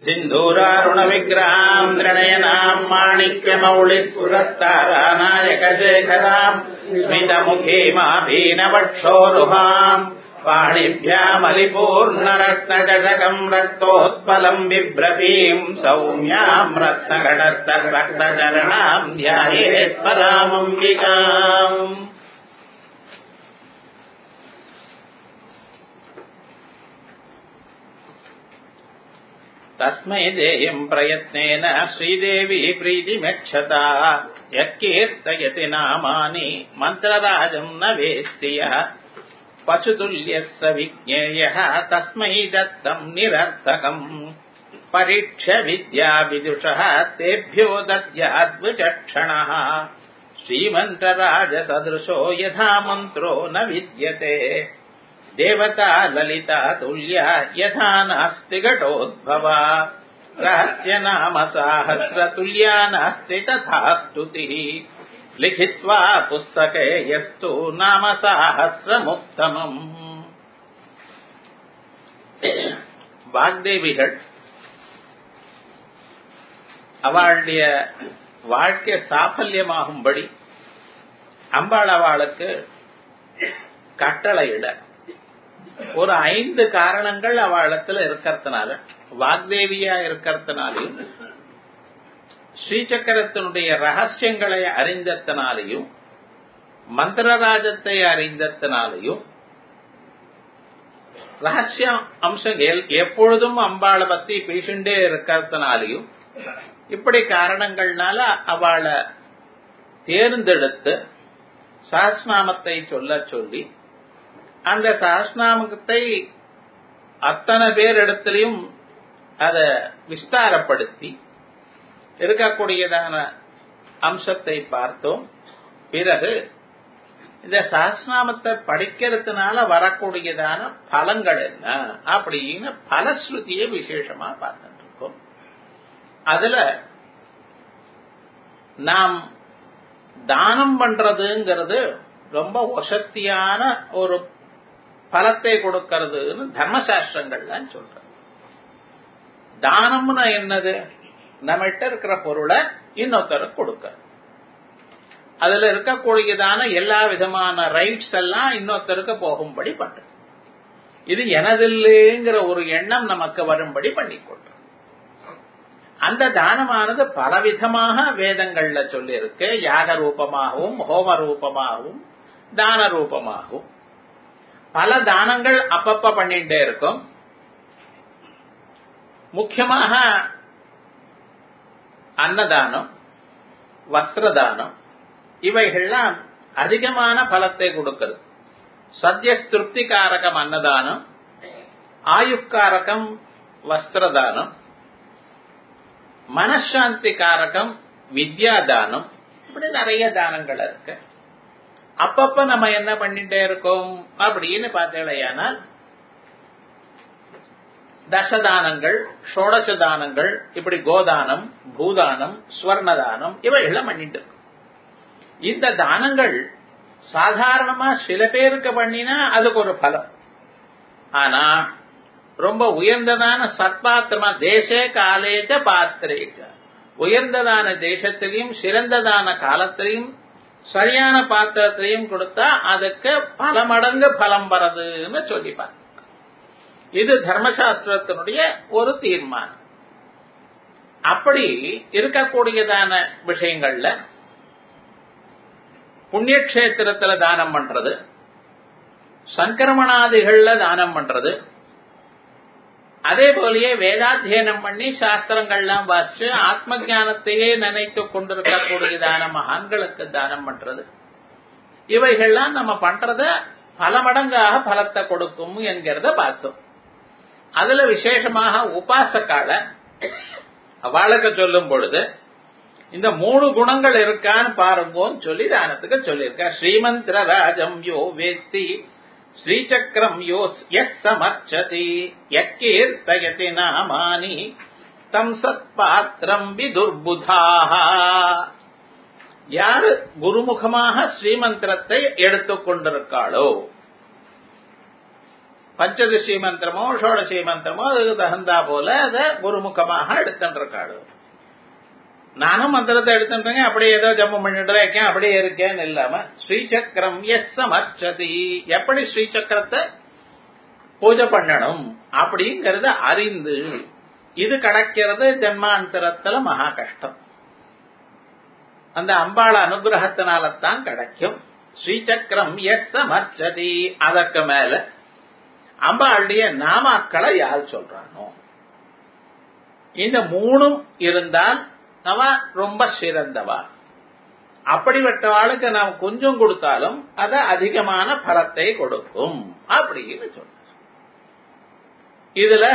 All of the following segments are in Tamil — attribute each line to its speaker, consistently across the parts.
Speaker 1: सिन्धूरारुणविग्रहाम् त्रिणयनाम् माणिक्यमौलिस्फुरस्तारानायकशेखराम् स्मितमुखीमाभीनवक्षोरुहाम् पाणिभ्यामलिपूर्णरत्नचषकम् रक्तोत्पलम् बिभ्रतीम् सौम्याम् रत्नघटस्तरक्तचरणाम् ध्यायेत्परामम्बिकाम् तस्मै देयम् प्रयत्नेन श्रीदेवी प्रीतिमक्षता यः कीर्तयति नामानि मन्त्रराजम् न वेत्ति यः पशुतुल्यः स विज्ञेयः तस्मै दत्तम् निरर्थकम् परीक्ष्य विद्याविदुषः तेभ्यो दद्याद्विचक्षणः श्रीमन्त्रराजसदृशो यथा मन्त्रो न विद्यते देवता ललिता तुल्या यथा नास्ति घटोद्भवा रहस्य नाम साहस्रतुल्या नास्ति तथा स्तुतिः लिखित्वा पुस्तके यस्तु नाम சாஹசிரமுத்தமம் வாக்தேவிகள் அவளுடைய வாழ்க்கை சாஃபல்யமாகும்படி அம்பாள் அவளுக்கு கட்டளையிட ஒரு ஐந்து காரணங்கள் அவளத்துல இருக்கிறதுனால வாக்தேவியா இருக்கிறதுனாலையும் ஸ்ரீசக்கரத்தினுடைய ரகசியங்களை அறிந்தத்தினாலையும் மந்திரராஜத்தை அறிந்தத்தினாலையும் ரகசிய அம்சங்கள் எப்பொழுதும் அம்பாளை பத்தி பேசிண்டே இருக்கிறதுனாலையும் இப்படி காரணங்கள்னால அவளை தேர்ந்தெடுத்து சாஸ்நாமத்தை சொல்ல சொல்லி அந்த சாஸ்நாமத்தை அத்தனை பேர் இடத்திலையும் அதை விஸ்தாரப்படுத்தி இருக்கக்கூடியதான அம்சத்தை பார்த்தோம் பிறகு இந்த சாஸ்நாமத்தை படிக்கிறதுனால வரக்கூடியதான பலங்கள் என்ன அப்படின்னு பலஸ்ருதியை விசேஷமா பார்த்துட்டு இருக்கோம் அதுல நாம் தானம் பண்றதுங்கிறது ரொம்ப வசத்தியான ஒரு பலத்தை கொடுக்கறதுன்னு தர்மசாஸ்திரங்கள்லாம் சொல்ற தானம்னா என்னது நம்மகிட்ட இருக்கிற பொருளை இன்னொருத்தருக்கு கொடுக்க அதுல இருக்கக்கூடியதான எல்லா விதமான ரைட்ஸ் எல்லாம் இன்னொருத்தருக்கு போகும்படி பண்ற இது எனதில்லைங்கிற ஒரு எண்ணம் நமக்கு வரும்படி பண்ணிக்கொள்ற அந்த தானமானது பலவிதமாக வேதங்கள்ல சொல்லியிருக்கு யாக ரூபமாகவும் ஹோம ரூபமாகவும் தான ரூபமாகவும் பல தானங்கள் அப்பப்ப பண்ணிட்டே இருக்கும் முக்கியமாக அன்னதானம் வஸ்திரதானம் இவைகள்லாம் அதிகமான பலத்தை கொடுக்கிறது சத்திய திருப்திகாரகம் அன்னதானம் ஆயுக்காரகம் வஸ்திரதானம் மனசாந்தி காரகம் வித்யாதானம் இப்படி நிறைய தானங்கள் இருக்கு அப்பப்ப நம்ம என்ன பண்ணிட்டே இருக்கோம் அப்படின்னு பார்த்தேலையானால் தசதானங்கள் ஷோடச தானங்கள் இப்படி கோதானம் பூதானம் ஸ்வர்ணதானம் இவைகள்லாம் பண்ணிட்டு இருக்கும் இந்த தானங்கள் சாதாரணமா சில பேருக்கு பண்ணினா அதுக்கு ஒரு பலம் ஆனா ரொம்ப உயர்ந்ததான சத்பாத்திரமா தேசே காலேஜ பாத்திரேஜ உயர்ந்ததான தேசத்திலையும் சிறந்ததான காலத்திலையும் சரியான பாத்திரத்திலையும் கொடுத்தா அதுக்கு பல மடங்கு பலம் வரதுன்னு சொல்லிப்பாங்க இது தர்மசாஸ்திரத்தினுடைய ஒரு தீர்மானம் அப்படி இருக்கக்கூடியதான விஷயங்கள்ல புண்ணிய கஷேத்திரத்துல தானம் பண்றது சங்கிரமணாதிகள்ல தானம் பண்றது அதே போலயே வேதாத்தியனம் பண்ணி சாஸ்திரங்கள்லாம் வாசிச்சு ஆத்ம ஜானத்தையே நினைத்து கொண்டிருக்கக்கூடியதான மகான்களுக்கு தானம் பண்றது இவைகள்லாம் நம்ம பண்றத பல மடங்காக பலத்தை கொடுக்கும் என்கிறத பார்த்தோம் அதுல விசேஷமாக உபாசக்கால அவளுக்கு சொல்லும் பொழுது இந்த மூணு குணங்கள் இருக்கான்னு பாருங்கன்னு சொல்லி தானத்துக்கு சொல்லியிருக்கா ஸ்ரீமந்திர ராஜம் யோ வேத்தி ஸ்ரீசக்கரம் யோ எஸ் சமர்ச்சதி யக்கீர்த்தயதி நாமானி தம் சத் பாத்திரம் விதுர்புதாக யாரு குருமுகமாக ஸ்ரீமந்திரத்தை எடுத்துக் கொண்டிருக்காளோ பஞ்சதசி மந்திரமோ ஷோடசி மந்திரமோ அதுக்கு தகுந்தா போல அதை குருமுகமாக எடுத்துருக்காடு நானும் மந்திரத்தை எடுத்துட்டேங்க அப்படியே ஏதோ ஜப்பம் பண்ணிட்டு இருக்கேன் அப்படியே இருக்கேன்னு இல்லாம ஸ்ரீசக்கரம் எஸ் சமர்ச்சதி எப்படி ஸ்ரீசக்கரத்தை பூஜை பண்ணணும் அப்படிங்கறத அறிந்து இது கிடைக்கிறது ஜென்மாந்தரத்துல மகா கஷ்டம் அந்த அம்பாள அனுகிரகத்தினால்தான் கிடைக்கும் ஸ்ரீசக்கரம் எஸ் சமர்ச்சதி அதற்கு மேல அம்பாளுடைய நாமாக்களை யார் சொல்றானோ இந்த மூணும் இருந்தால் அவ ரொம்ப சிறந்தவா அப்படிப்பட்டவாளுக்கு நாம் கொஞ்சம் கொடுத்தாலும் அது அதிகமான பலத்தை கொடுக்கும் அப்படின்னு சொல்ற இதுல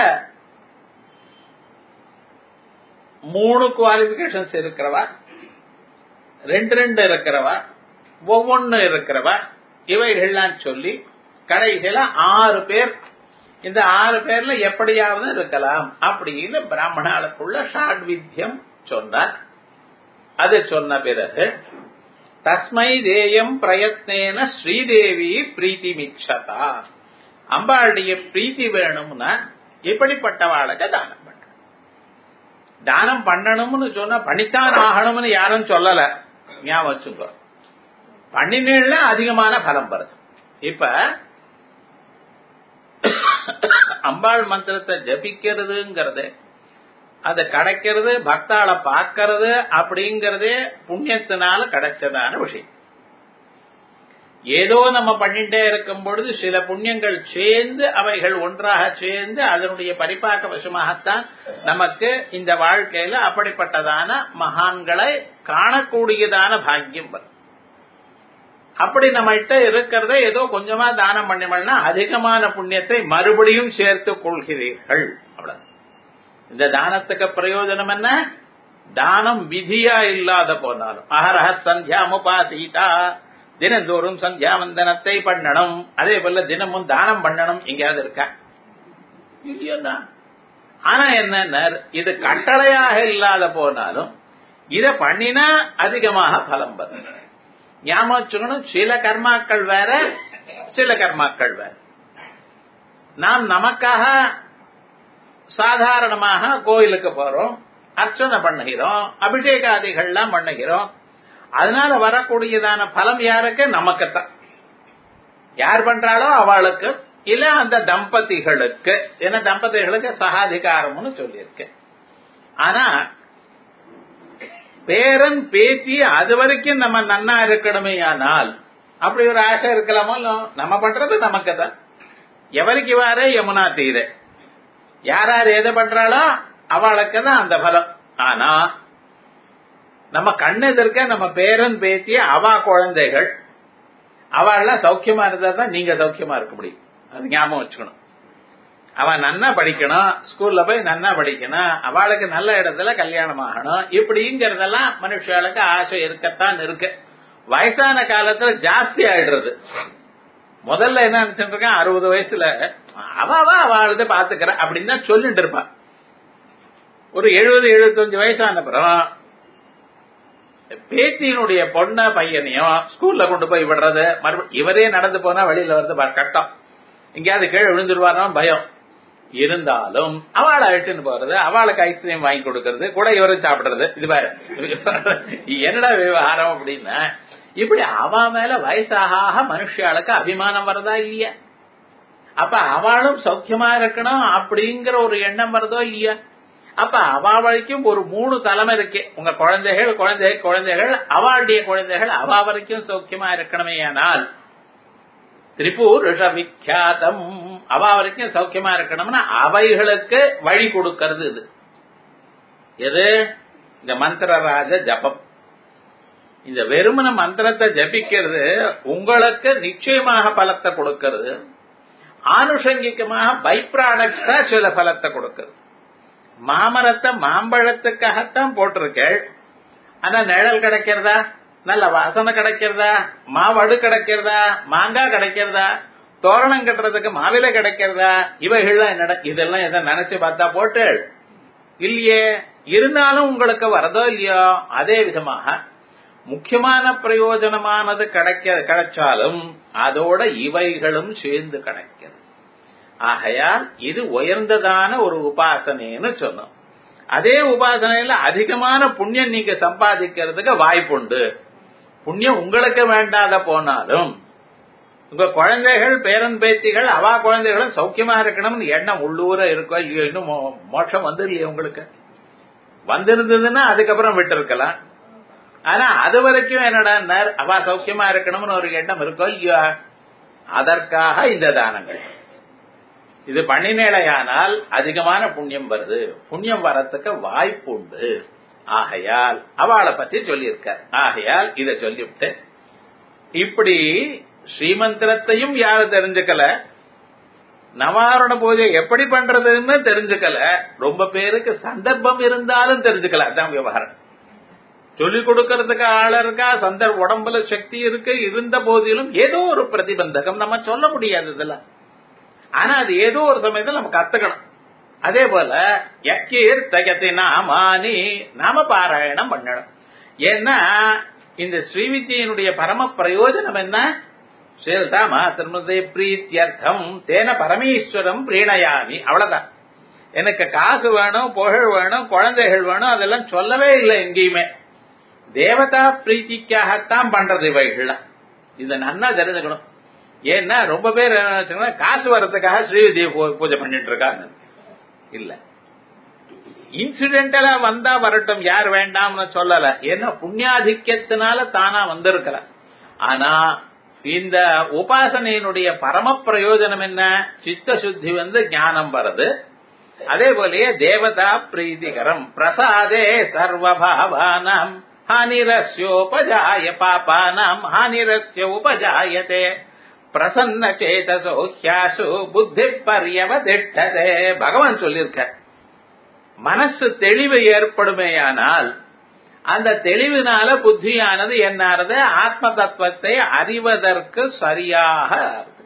Speaker 1: மூணு குவாலிபிகேஷன்ஸ் இருக்கிறவா ரெண்டு ரெண்டு இருக்கிறவா ஒவ்வொன்னு இருக்கிறவா இவைகள்லாம் சொல்லி கடைசியில ஆறு பேர் இந்த ஆறு பேர்ல எப்படியாவது இருக்கலாம் அப்படின்னு பிராமணாளுக்குள்ள ஷாட்வித்தியம் சொன்னார் அது சொன்ன பிறகு தஸ்மை தேயம் பிரயத்னேன ஸ்ரீதேவி பிரீத்தி மிச்சதா அம்பாளுடைய பிரீத்தி வேணும்னா இப்படிப்பட்டவாளுக்கு தானம் பண்ண தானம் பண்ணணும்னு சொன்னா பண்ணித்தான் ஆகணும்னு யாரும் சொல்லல ஞாபகம் வச்சுக்கோ பண்ணினேல அதிகமான பலம் வருது இப்ப அம்பாள் மந்திரத்தை ஜபிக்கிறதுங்கிறது அது கிடைக்கிறது பக்தாளை பார்க்கறது அப்படிங்கறதே புண்ணியத்தினால கிடைச்சதான விஷயம் ஏதோ நம்ம பண்ணிட்டே இருக்கும் பொழுது சில புண்ணியங்கள் சேர்ந்து அவைகள் ஒன்றாக சேர்ந்து அதனுடைய பரிபாக்க வசமாகத்தான் நமக்கு இந்த வாழ்க்கையில அப்படிப்பட்டதான மகான்களை காணக்கூடியதான பாக்கியம் வரும் அப்படி நம்மகிட்ட இருக்கிறத ஏதோ கொஞ்சமா தானம் பண்ணினா அதிகமான புண்ணியத்தை மறுபடியும் சேர்த்து கொள்கிறீர்கள் அவ்வளவு இந்த தானத்துக்கு பிரயோஜனம் என்ன தானம் விதியா இல்லாத போனாலும் அகரஹ சந்தியாமுபாசீதா தினந்தோறும் சந்தியாவந்தனத்தை பண்ணணும் அதே போல தினமும் தானம் பண்ணணும் எங்கேயாவது இருக்கா இல்லையா ஆனா என்ன இது கட்டளையாக இல்லாத போனாலும் இத பண்ணினா அதிகமாக பலம் வரும் ஞாபகம் சில கர்மாக்கள் வேற சில கர்மாக்கள் வேற நாம் நமக்காக சாதாரணமாக கோயிலுக்கு போறோம் அர்ச்சனை பண்ணுகிறோம் அபிஷேகாதிகள்லாம் பண்ணுகிறோம் அதனால வரக்கூடியதான பலம் யாருக்கு நமக்குத்தான் யார் பண்றாளோ அவளுக்கு இல்ல அந்த தம்பதிகளுக்கு ஏன்னா தம்பதிகளுக்கு சகாதிகாரம்னு சொல்லியிருக்கு ஆனா பேரன் பேத்தி அது வரைக்கும் நம்ம நன்னா இருக்கணுமே ஆனால் அப்படி ஒரு ஆசை இருக்கலாமோ நம்ம பண்றது நமக்கு தான் எவருக்கு வாரே யமுனா தீரே யார் யார் எதை பண்றாளோ அவளுக்கு தான் அந்த பலம் ஆனா நம்ம கண்ணு எதிர்க்க நம்ம பேரன் பேத்தி அவா குழந்தைகள் அவள்லாம் சௌக்கியமா இருந்தா தான் நீங்க சௌக்கியமா இருக்க முடியும் அது ஞாபகம் வச்சுக்கணும் அவன் நன்னா படிக்கணும் ஸ்கூல்ல போய் நன்னா படிக்கணும் அவளுக்கு நல்ல இடத்துல கல்யாணம் ஆகணும் இப்படிங்கிறதெல்லாம் மனுஷாளுக்கு ஆசை இருக்கத்தான் இருக்கு வயசான காலத்துல ஜாஸ்தி ஆயிடுறது முதல்ல என்ன நினைச்சிட்டு இருக்கேன் அறுபது வயசுல அவாவா அவளது பாத்துக்கிற அப்படின்னு தான் சொல்லிட்டு இருப்பான் ஒரு எழுபது எழுபத்தஞ்சு வயசான பிறகு பேத்தியினுடைய பொண்ண பையனையும் ஸ்கூல்ல கொண்டு போய் விடுறது மறுபடியும் இவரே நடந்து போனா வெளியில வருது கஷ்டம் எங்கேயாவது கீழே விழுந்துருவாரோ பயம் இருந்தாலும் அவளை அழைச்சுன்னு போறது அவளுக்கு ஐஸ்கிரீம் வாங்கி கொடுக்கறது கூட இவரும் சாப்பிடுறது இது வேற என்னடா விவகாரம் அப்படின்னா இப்படி அவ மேல வயசாக மனுஷாளுக்கு அபிமானம் வரதா இல்லையா அப்ப அவளும் சௌக்கியமா இருக்கணும் அப்படிங்கிற ஒரு எண்ணம் வருதோ இல்லையா அப்ப அவ வரைக்கும் ஒரு மூணு தலைமை இருக்கு உங்க குழந்தைகள் குழந்தை குழந்தைகள் அவளுடைய குழந்தைகள் அவ வரைக்கும் சௌக்கியமா இருக்கணுமே ஆனால் திரிபூர் விக்யாதம் அவ வரைக்கும் சௌக்கியமா இருக்கணும்னா அவைகளுக்கு வழி கொடுக்கிறது இது எது இந்த மந்திரராஜ ஜபம் இந்த வெறுமன மந்திரத்தை ஜபிக்கிறது உங்களுக்கு நிச்சயமாக பலத்தை கொடுக்கிறது ஆனுஷங்கிகமாக பை ப்ராடக்ட்ஸா சில பலத்தை கொடுக்கிறது மாமரத்தை மாம்பழத்துக்காகத்தான் போட்டிருக்கேள் ஆனா நிழல் கிடைக்கிறதா நல்ல வாசனை கிடைக்கிறதா மாவடு கிடைக்கிறதா மாங்காய் கிடைக்கிறதா தோரணம் கட்டுறதுக்கு மாவில கிடைக்கிறதா இவைகள்லாம் என்னடா இதெல்லாம் எதை நினைச்சு பார்த்தா போட்டு இல்லையே இருந்தாலும் உங்களுக்கு வரதோ இல்லையோ அதே விதமாக முக்கியமான பிரயோஜனமானது கிடைக்க கிடைச்சாலும் அதோட இவைகளும் சேர்ந்து கிடைக்கிறது ஆகையால் இது உயர்ந்ததான ஒரு உபாசனைன்னு சொன்னோம் அதே உபாசனையில அதிகமான புண்ணியம் நீங்க சம்பாதிக்கிறதுக்கு வாய்ப்புண்டு புண்ணியம் உங்களுக்கு வேண்டாத போனாலும் உங்க குழந்தைகள் பேரன் பேத்திகள் அவா குழந்தைகளும் சௌக்கியமா இருக்கணும்னு எண்ணம் உள்ளூர இருக்கோ இல்லையோ இன்னும் மோ- மோட்சம் வந்து இல்லையா உங்களுக்கு வந்திருந்ததுன்னா அதுக்கப்புறம் விட்டு இருக்கலாம் ஆனா அது வரைக்கும் என்னடா அவா சௌக்கியமா இருக்கணும்னு ஒரு எண்ணம் இருக்கோ இல்லையோ அதற்காக இந்த தானங்கள் இது பண்ணினேலையானால் அதிகமான புண்ணியம் வருது புண்ணியம் வரத்துக்கு வாய்ப்பு உண்டு ஆகையால் அவளை பத்தி சொல்லியிருக்கார் ஆகையால் இத சொல்லிவிட்டு இப்படி ஸ்ரீமந்திரத்தையும் யாரும் தெரிஞ்சுக்கல நவாரண பூஜை எப்படி பண்றதுன்னு தெரிஞ்சுக்கல ரொம்ப பேருக்கு சந்தர்ப்பம் இருந்தாலும் தெரிஞ்சுக்கல அதான் விவகாரம் சொல்லிக் கொடுக்கறதுக்கு ஆள் இருக்கா சந்தர் உடம்புல சக்தி இருக்கு இருந்த போதிலும் ஏதோ ஒரு பிரதிபந்தகம் நம்ம சொல்ல முடியாது இதெல்லாம் ஆனா அது ஏதோ ஒரு சமயத்துல நம்ம கத்துக்கணும் அதே போல யக்கீர் தகத்தை நாமானி நாம பாராயணம் பண்ணணும் ஏன்னா இந்த ஸ்ரீவித்யினுடைய பரம பிரயோஜனம் என்ன ஸ்ரீதாமா திருமதி பிரீத்தியர்த்தம் தேன பரமேஸ்வரம் பிரீணயாமி அவ்வளவுதான் எனக்கு காசு வேணும் புகழ் வேணும் குழந்தைகள் வேணும் அதெல்லாம் சொல்லவே இல்லை எங்கேயுமே தேவதா பிரீத்திக்காகத்தான் பண்றது இவைகள்லாம் இதை நன்னா தெரிஞ்சுக்கணும் ஏன்னா ரொம்ப பேர் என்ன நினைச்சாங்கன்னா, காசு வர்றதுக்காக ஸ்ரீவிதியை பூ- பூஜை பண்ணிட்டு இருக்காங்க இல்ல இன்சிடென்டலா வந்தா வரட்டும் யார் வேண்டாம்னு சொல்லல ஏன்னா புண்ணியாதிக்கத்தினால தானா வந்திருக்கலாம் ஆனா இந்த உபாசனையினுடைய பரம பிரயோஜனம் என்ன சித்த சுத்தி வந்து ஞானம் வருது அதே போலயே தேவதா பிரீதிகரம் பிரசாதே சர்வபாவானாம் ஹானிரஸ்யோபஜாய பாபானாம் ஹானிரஸ்ய உபஜாயதே பிரசன்ன சேதசோ ஹியாசு புத்தி பரியவதிட்டதே பகவான் சொல்லியிருக்க மனசு தெளிவு ஏற்படுமேயானால் அந்த தெளிவினால புத்தியானது என்னாறது ஆத்ம தத்துவத்தை அறிவதற்கு சரியாக இருக்கு.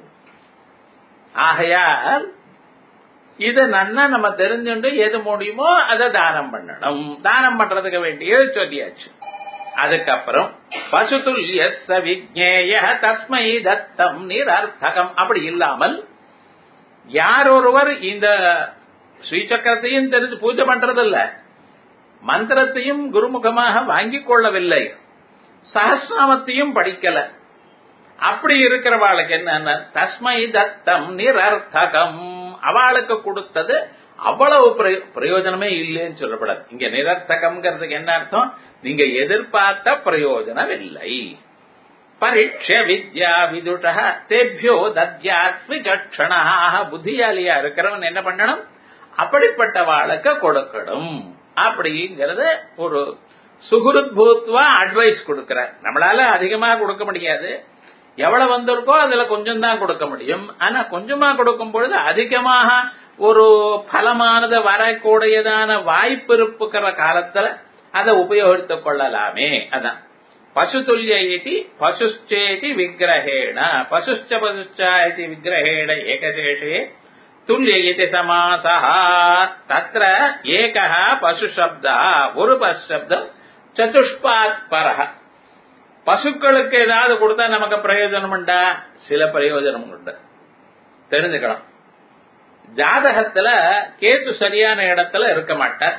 Speaker 1: ஆகையால் இது நன்னா நம்ம தெரிஞ்சுண்டு எது முடியுமோ அதை தானம் பண்ணணும் தானம் பண்றதுக்கு வேண்டியது சொல்லியாச்சு அதுக்கப்புறம் பசுதுல்ய விஜேய தஸ்மை தத்தம் நிரர்த்தகம் அப்படி இல்லாமல் யார் ஒருவர் இந்த ஸ்ரீசக்கரத்தையும் தெரிஞ்சு பூஜை பண்றதில்ல மந்திரத்தையும் குருமுகமாக வாங்கிக் கொள்ளவில்லை சஹஸ்நாமத்தையும் படிக்கல அப்படி இருக்கிறவாளுக்கு என்ன தஸ்மை தத்தம் நிரர்த்தகம் அவளுக்கு கொடுத்தது அவ்வளவு பிரயோ- பிரயோஜனமே இல்லைன்னு சொல்லப்படாது இங்க நிரர்த்தகம்ங்கிறதுக்கு என்ன அர்த்தம் நீங்க எதிர்பார்த்த பிரயோஜனம் இல்லை பரீட்ச வித்யா விதுஷ தேபியோ தத்யாத்மி சட்சணா புத்தியாலியா இருக்கிறவன் என்ன பண்ணணும் அப்படிப்பட்ட வாளுக்கு கொடுக்கணும் அப்படிங்கறது ஒரு சுகுருத் பூத்வா அட்வைஸ் கொடுக்கிறார் நம்மளால அதிகமா கொடுக்க முடியாது எவ்வளவு வந்திருக்கோ அதுல கொஞ்சம் தான் கொடுக்க முடியும் ஆனா கொஞ்சமா கொடுக்கும் பொழுது அதிகமாக ஒரு பலமானது வரக்கூடியதான வாய்ப்பு இருக்கிற காலத்துல அதை உபயோகித்துக் கொள்ளலாமே அதான் பசுதுல்ய இதி பசுச்சேதி விக்கிரகேண பசுச்ச பசுச்ச இதி விக்கிரகேண ஏகசேஷே துல்லிய இதி சமாசா தத்ர ஏகः பசு சப்தா ஒரு பசு சப்தம் சதுஷ்பாத் பரஹ பசுக்களுக்கு ஏதாவது கொடுத்தா நமக்கு பிரயோஜனம் உண்டா சில பிரயோஜனம் உண்டு தெரிஞ்சுக்கணும் ஜாதகத்துல கேத்து சரியான இடத்துல இருக்க மாட்டார்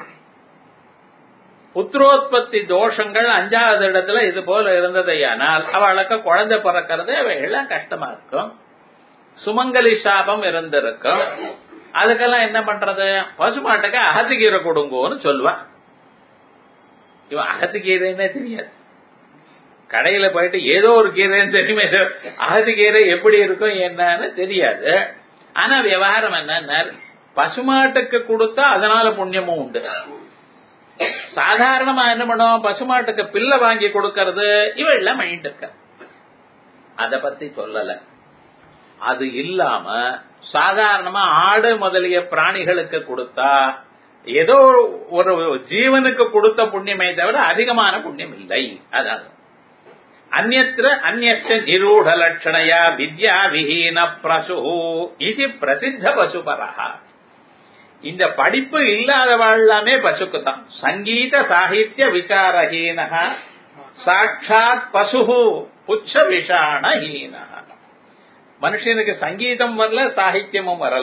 Speaker 1: புத்திரோத்பத்தி தோஷங்கள் அஞ்சாவது இடத்துல இது போல இருந்ததையானால் அவளுக்கு குழந்தை பிறக்கிறது அவைகள்லாம் கஷ்டமா இருக்கும் சுமங்கலி சாபம் இருந்திருக்கும் அதுக்கெல்லாம் என்ன பண்றது பசுமாட்டுக்கு அகத்திக்கீரை கொடுங்கோன்னு சொல்லுவா இவன் அகத்திக்கீரைன்னே தெரியாது கடையில போயிட்டு ஏதோ ஒரு கீரைன்னு தெரியுமே அகத்திக்கீரை எப்படி இருக்கும் என்னன்னு தெரியாது ஆனா விவகாரம் என்ன பசுமாட்டுக்கு கொடுத்தா அதனால புண்ணியமும் உண்டு சாதாரணமா என்ன பண்ணுவோம் பசுமாட்டுக்கு பிள்ளை வாங்கி கொடுக்கறது இவெல்லாம் மைண்ட் இருக்க அத பத்தி சொல்லல அது இல்லாம சாதாரணமா ஆடு முதலிய பிராணிகளுக்கு கொடுத்தா ஏதோ ஒரு ஜீவனுக்கு கொடுத்த புண்ணியமே தவிர அதிகமான புண்ணியம் இல்லை அதான் அந்நத்திர அந்நச்ச நிரூட லட்சணையா வித்யா விஹீன பிரசு இது பிரசித்த பசுபரஹா இந்த படிப்பு இல்லாதவாழ்லாமே பசுக்கு தான் சங்கீத சாகித்ய விசாரஹீன சாட்சாத் பசு புச்ச விஷாணஹீன மனுஷனுக்கு சங்கீதம் வரல சாகித்யமும் வரல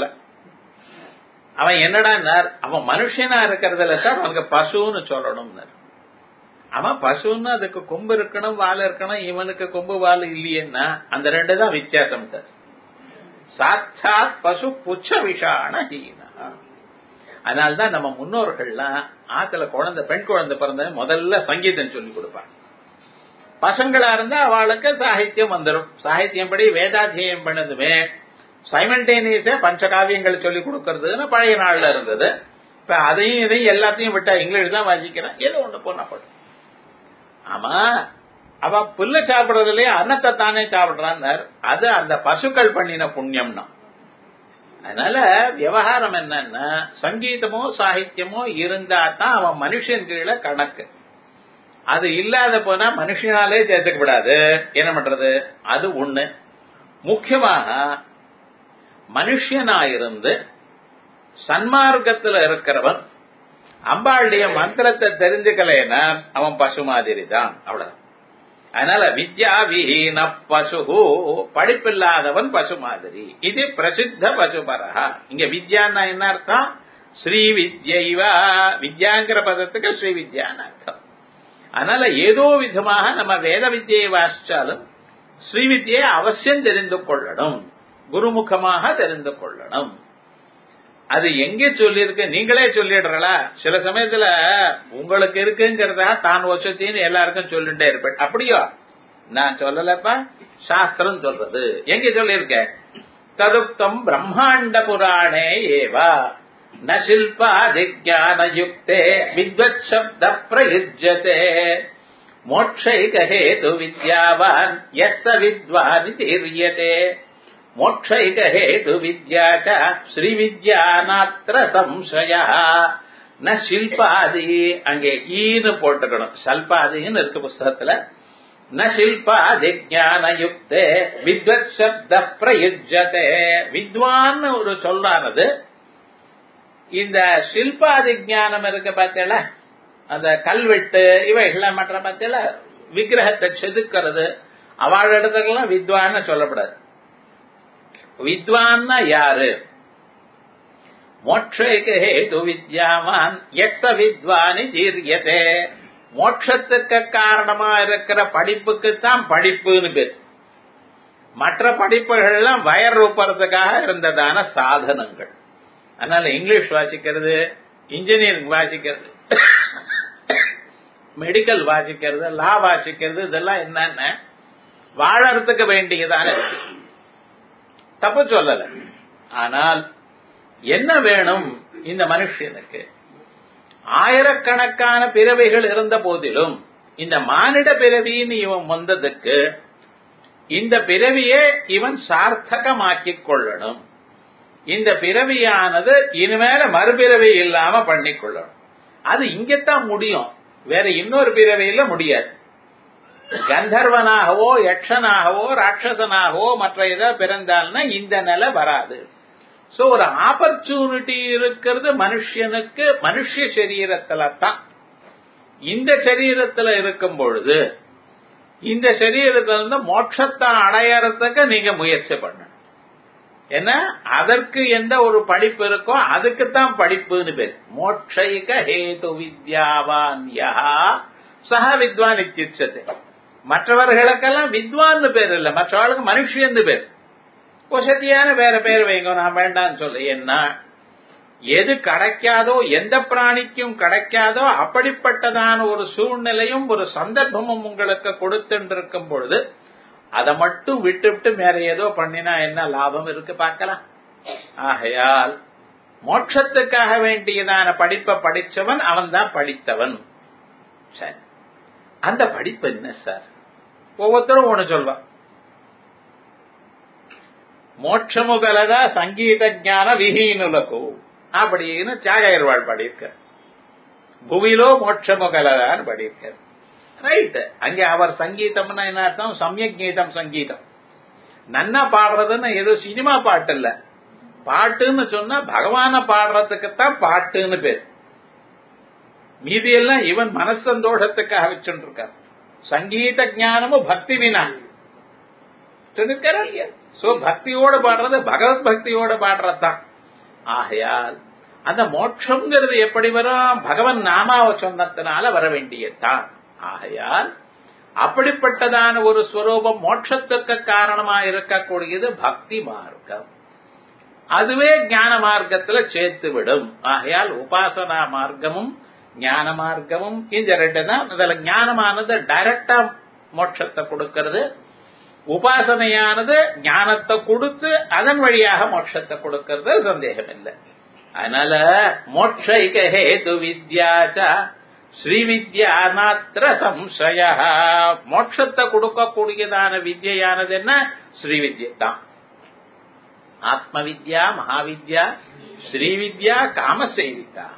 Speaker 1: அவன் என்னடா அவன் மனுஷனா இருக்கிறதுல சார் அவனுக்கு பசுன்னு சொல்லணும்னார் அவன் பசுன்னு அதுக்கு கொம்பு இருக்கணும் வால் இருக்கணும் இவனுக்கு கொம்பு வால் இல்லையேன்னா அந்த ரெண்டு தான் வித்தியாசம் சார் சாட்சாத் பசு புச்ச விஷான ஹீனா அதனால்தான் நம்ம முன்னோர்கள்லாம் ஆத்துல குழந்தை பெண் குழந்தை பிறந்த முதல்ல சங்கீதம் சொல்லி கொடுப்பாங்க பசங்களா இருந்தா அவளுக்கு சாகித்யம் வந்துடும் சாகித்யம் படி வேதாத்தியம் பண்ணதுமே சைமல்டேனியஸா பஞ்சகாவியங்கள் சொல்லி கொடுக்கறதுன்னு பழைய நாள்ல இருந்தது இப்ப அதையும் இதையும் எல்லாத்தையும் விட்டா இங்கிலீஷ் தான் வாசிக்கிறேன் ஏதோ ஒண்ணு போனா போடும் ஆமா அவ புல்ல சாப்பிடுறதுலயே அன்னத்தை தானே சாப்பிடுறான் அது அந்த பசுக்கள் பண்ணின புண்ணியம்னா அதனால விவகாரம் என்னன்னா சங்கீதமோ சாகித்யமோ இருந்தா தான் அவன் மனுஷன் கீழே கணக்கு அது இல்லாத போனா மனுஷனாலே சேர்த்துக்க விடாது என்ன பண்றது அது ஒண்ணு முக்கியமாக மனுஷனாயிருந்து சன்மார்க்கத்துல இருக்கிறவன் அம்பாளுடைய மந்திரத்தை தெரிஞ்சுக்கலைன்னா அவன் பசு மாதிரி தான் அவ்வளவு அதனால வித்யா விஹீன பசு படிப்பில்லாதவன் பசு மாதிரி இது பிரசித்த பசுபரா இங்க வித்யான்னா என்ன அர்த்தம் ஸ்ரீ வித்யைவா வித்யாங்கிற பதத்துக்கு ஸ்ரீ வித்யான்னு அர்த்தம் அதனால ஏதோ விதமாக நம்ம வேத வித்தியை வாசிச்சாலும் ஸ்ரீ வித்தியை அவசியம் தெரிந்து கொள்ளணும் குருமுகமாக தெரிந்து கொள்ளணும் அது எங்க சொல்லியிருக்கு நீங்களே சொல்லிடுறல சில சமயத்துல உங்களுக்கு இருக்குங்கிறதா தான் வசத்தின்னு எல்லாருக்கும் சொல்லிட்டே இருப்பேன் அப்படியோ நான் சொல்லலப்பா சாஸ்திரம் சொல்றது எங்க சொல்லியிருக்க ததுப்தம் பிரம்மாண்ட புராணே ஏவா ந शिल्पादिज्ञानयुक्ते विद्वत्शब्द प्रयुज्यते मोक्षैकहेतु विद्यावान् यः स विद्वान् तीर्यते मोक्षैकहेतु विद्या च श्रीविद्यानात्र संशयः ந சில்பாதி அங்கே ஈன்னு போட்டுக்கணும் சல்பாதின்னு இருக்கு புஸ்தகத்துல ந சில்பாதி ஞானயுக்தே வித்வத் சப்த பிரயுஜ்யதே வித்வான் ஒரு சொல்லானது இந்த சில்பாதி ஞானம் இருக்கு பார்த்தல அந்த கல்வெட்டு இவைகள்லாம் மற்ற பார்த்தல விக்கிரகத்தை செதுக்கிறது அவள் இடத்துக்கெல்லாம் வித்வான்னு சொல்லப்படாது வித்வான்னா யாரு மோட்சேக ஹேது வித்யாவான் எஸ் வித்வானி தீர்யதே மோட்சத்துக்கு காரணமா இருக்கிற படிப்புக்கு தான் படிப்புன்னு பேர் மற்ற படிப்புகள் எல்லாம் வயர் ரூபறதுக்காக இருந்ததான சாதனங்கள் அதனால இங்கிலீஷ் வாசிக்கிறது இன்ஜினியரிங் வாசிக்கிறது மெடிக்கல் வாசிக்கிறது லா வாசிக்கிறது இதெல்லாம் என்னென்ன வாழறதுக்கு வேண்டியதான இருக்கு தப்பு சொல்லல ஆனால் என்ன வேணும் இந்த மனுஷனுக்கு ஆயிரக்கணக்கான பிறவைகள் இருந்த போதிலும் இந்த மானிட பிறவின்னு இவன் வந்ததுக்கு இந்த பிறவியை இவன் சார்த்தகமாக்கிக் கொள்ளணும் இந்த பிறவியானது இனிமேல மறுபிறவி இல்லாம பண்ணிக்கொள்ளணும் அது இங்கத்தான் முடியும் வேற இன்னொரு பிறவியில முடியாது கந்தர்வனாகவோ யக்ஷனாகவோ ராட்சசனாகவோ மற்ற ஏதோ பிறந்தால்னா இந்த நிலை வராது சோ ஒரு ஆப்பர்ச்சுனிட்டி இருக்கிறது மனுஷனுக்கு மனுஷ சரீரத்துல தான் இந்த சரீரத்துல இருக்கும் பொழுது இந்த சரீரத்துல இருந்து மோட்சத்தை அடையறதுக்கு நீங்க முயற்சி பண்ணணும் ஏன்னா அதற்கு எந்த ஒரு படிப்பு இருக்கோ அதுக்குத்தான் படிப்புன்னு பேர் மோட்சைக ஹேது வித்யாவான் யா சக வித்வான் இத்தியுச்சது மற்றவர்களுக்கெல்லாம் வித்வான்னு பேர் இல்ல மற்றவர்களுக்கு மனுஷன்னு பேர் வசதியான வேற பேர் வைங்க நான் வேண்டாம்னு சொல்ல என்ன எது கிடைக்காதோ எந்த பிராணிக்கும் கிடைக்காதோ அப்படிப்பட்டதான ஒரு சூழ்நிலையும் ஒரு சந்தர்ப்பமும் உங்களுக்கு கொடுத்துருக்கும் பொழுது அதை மட்டும் விட்டுவிட்டு வேற ஏதோ பண்ணினா என்ன லாபம் இருக்கு பார்க்கலாம் ஆகையால் மோட்சத்துக்காக வேண்டியதான படிப்பை படிச்சவன் அவன் தான் படித்தவன் சரி அந்த படிப்பு என்ன சார் ஒவ்வொருத்தரும் ஒண்ணு சொல்வான் மோட்சமு கலதா சங்கீத ஜான விஹீனுலகு அப்படின்னு தியாகர்வாள் பாடியிருக்க புவிலோ மோட்சமு கலதான்னு பாடியிருக்கார் ரைட் அங்க அவர் சங்கீதம்னா என்ன அர்த்தம் சமயக் கீதம் சங்கீதம் நன்னா பாடுறதுன்னு ஏதோ சினிமா பாட்டு இல்ல பாட்டுன்னு சொன்னா பகவான பாடுறதுக்குத்தான் பாட்டுன்னு பேர் மீதி எல்லாம் இவன் மனசந்தோஷத்துக்காக வச்சுட்டு இருக்கார் சங்கீத ஞானமும் பக்தி வினா சொல்லிருக்காரா இல்லையா சோ பக்தியோடு பாடுறது பகவத் பக்தியோடு பாடுறதுதான் ஆகையால் அந்த மோட்சம்ங்கிறது எப்படி வரும் பகவன் நாமாவை சொன்னதுனால வர வேண்டியதுதான் ஆகையால் அப்படிப்பட்டதான ஒரு ஸ்வரூபம் மோட்சத்துக்கு காரணமா இருக்கக்கூடியது பக்தி மார்க்கம் அதுவே ஞான மார்க்கத்துல சேர்த்து விடும் ஆகையால் உபாசனா மார்க்கமும் ஞான மார்க்கமும் இந்த ரெண்டு தான் அதுல ஞானமானது டைரக்டா மோட்சத்தை கொடுக்கிறது உபாசனையானது ஞானத்தை கொடுத்து அதன் வழியாக மோட்சத்தை கொடுக்கிறது சந்தேகம் இல்லை அதனால மோட்சைக ஹேது வித்யாச்ச ஸ்ரீ வித்யா மாத்திர சம்சய மோட்சத்தை கொடுக்கக்கூடியதான வித்யானது என்ன ஸ்ரீ வித்யை தான் ஆத்ம வித்யா மகாவித்யா ஸ்ரீ வித்யா காமசேவிதா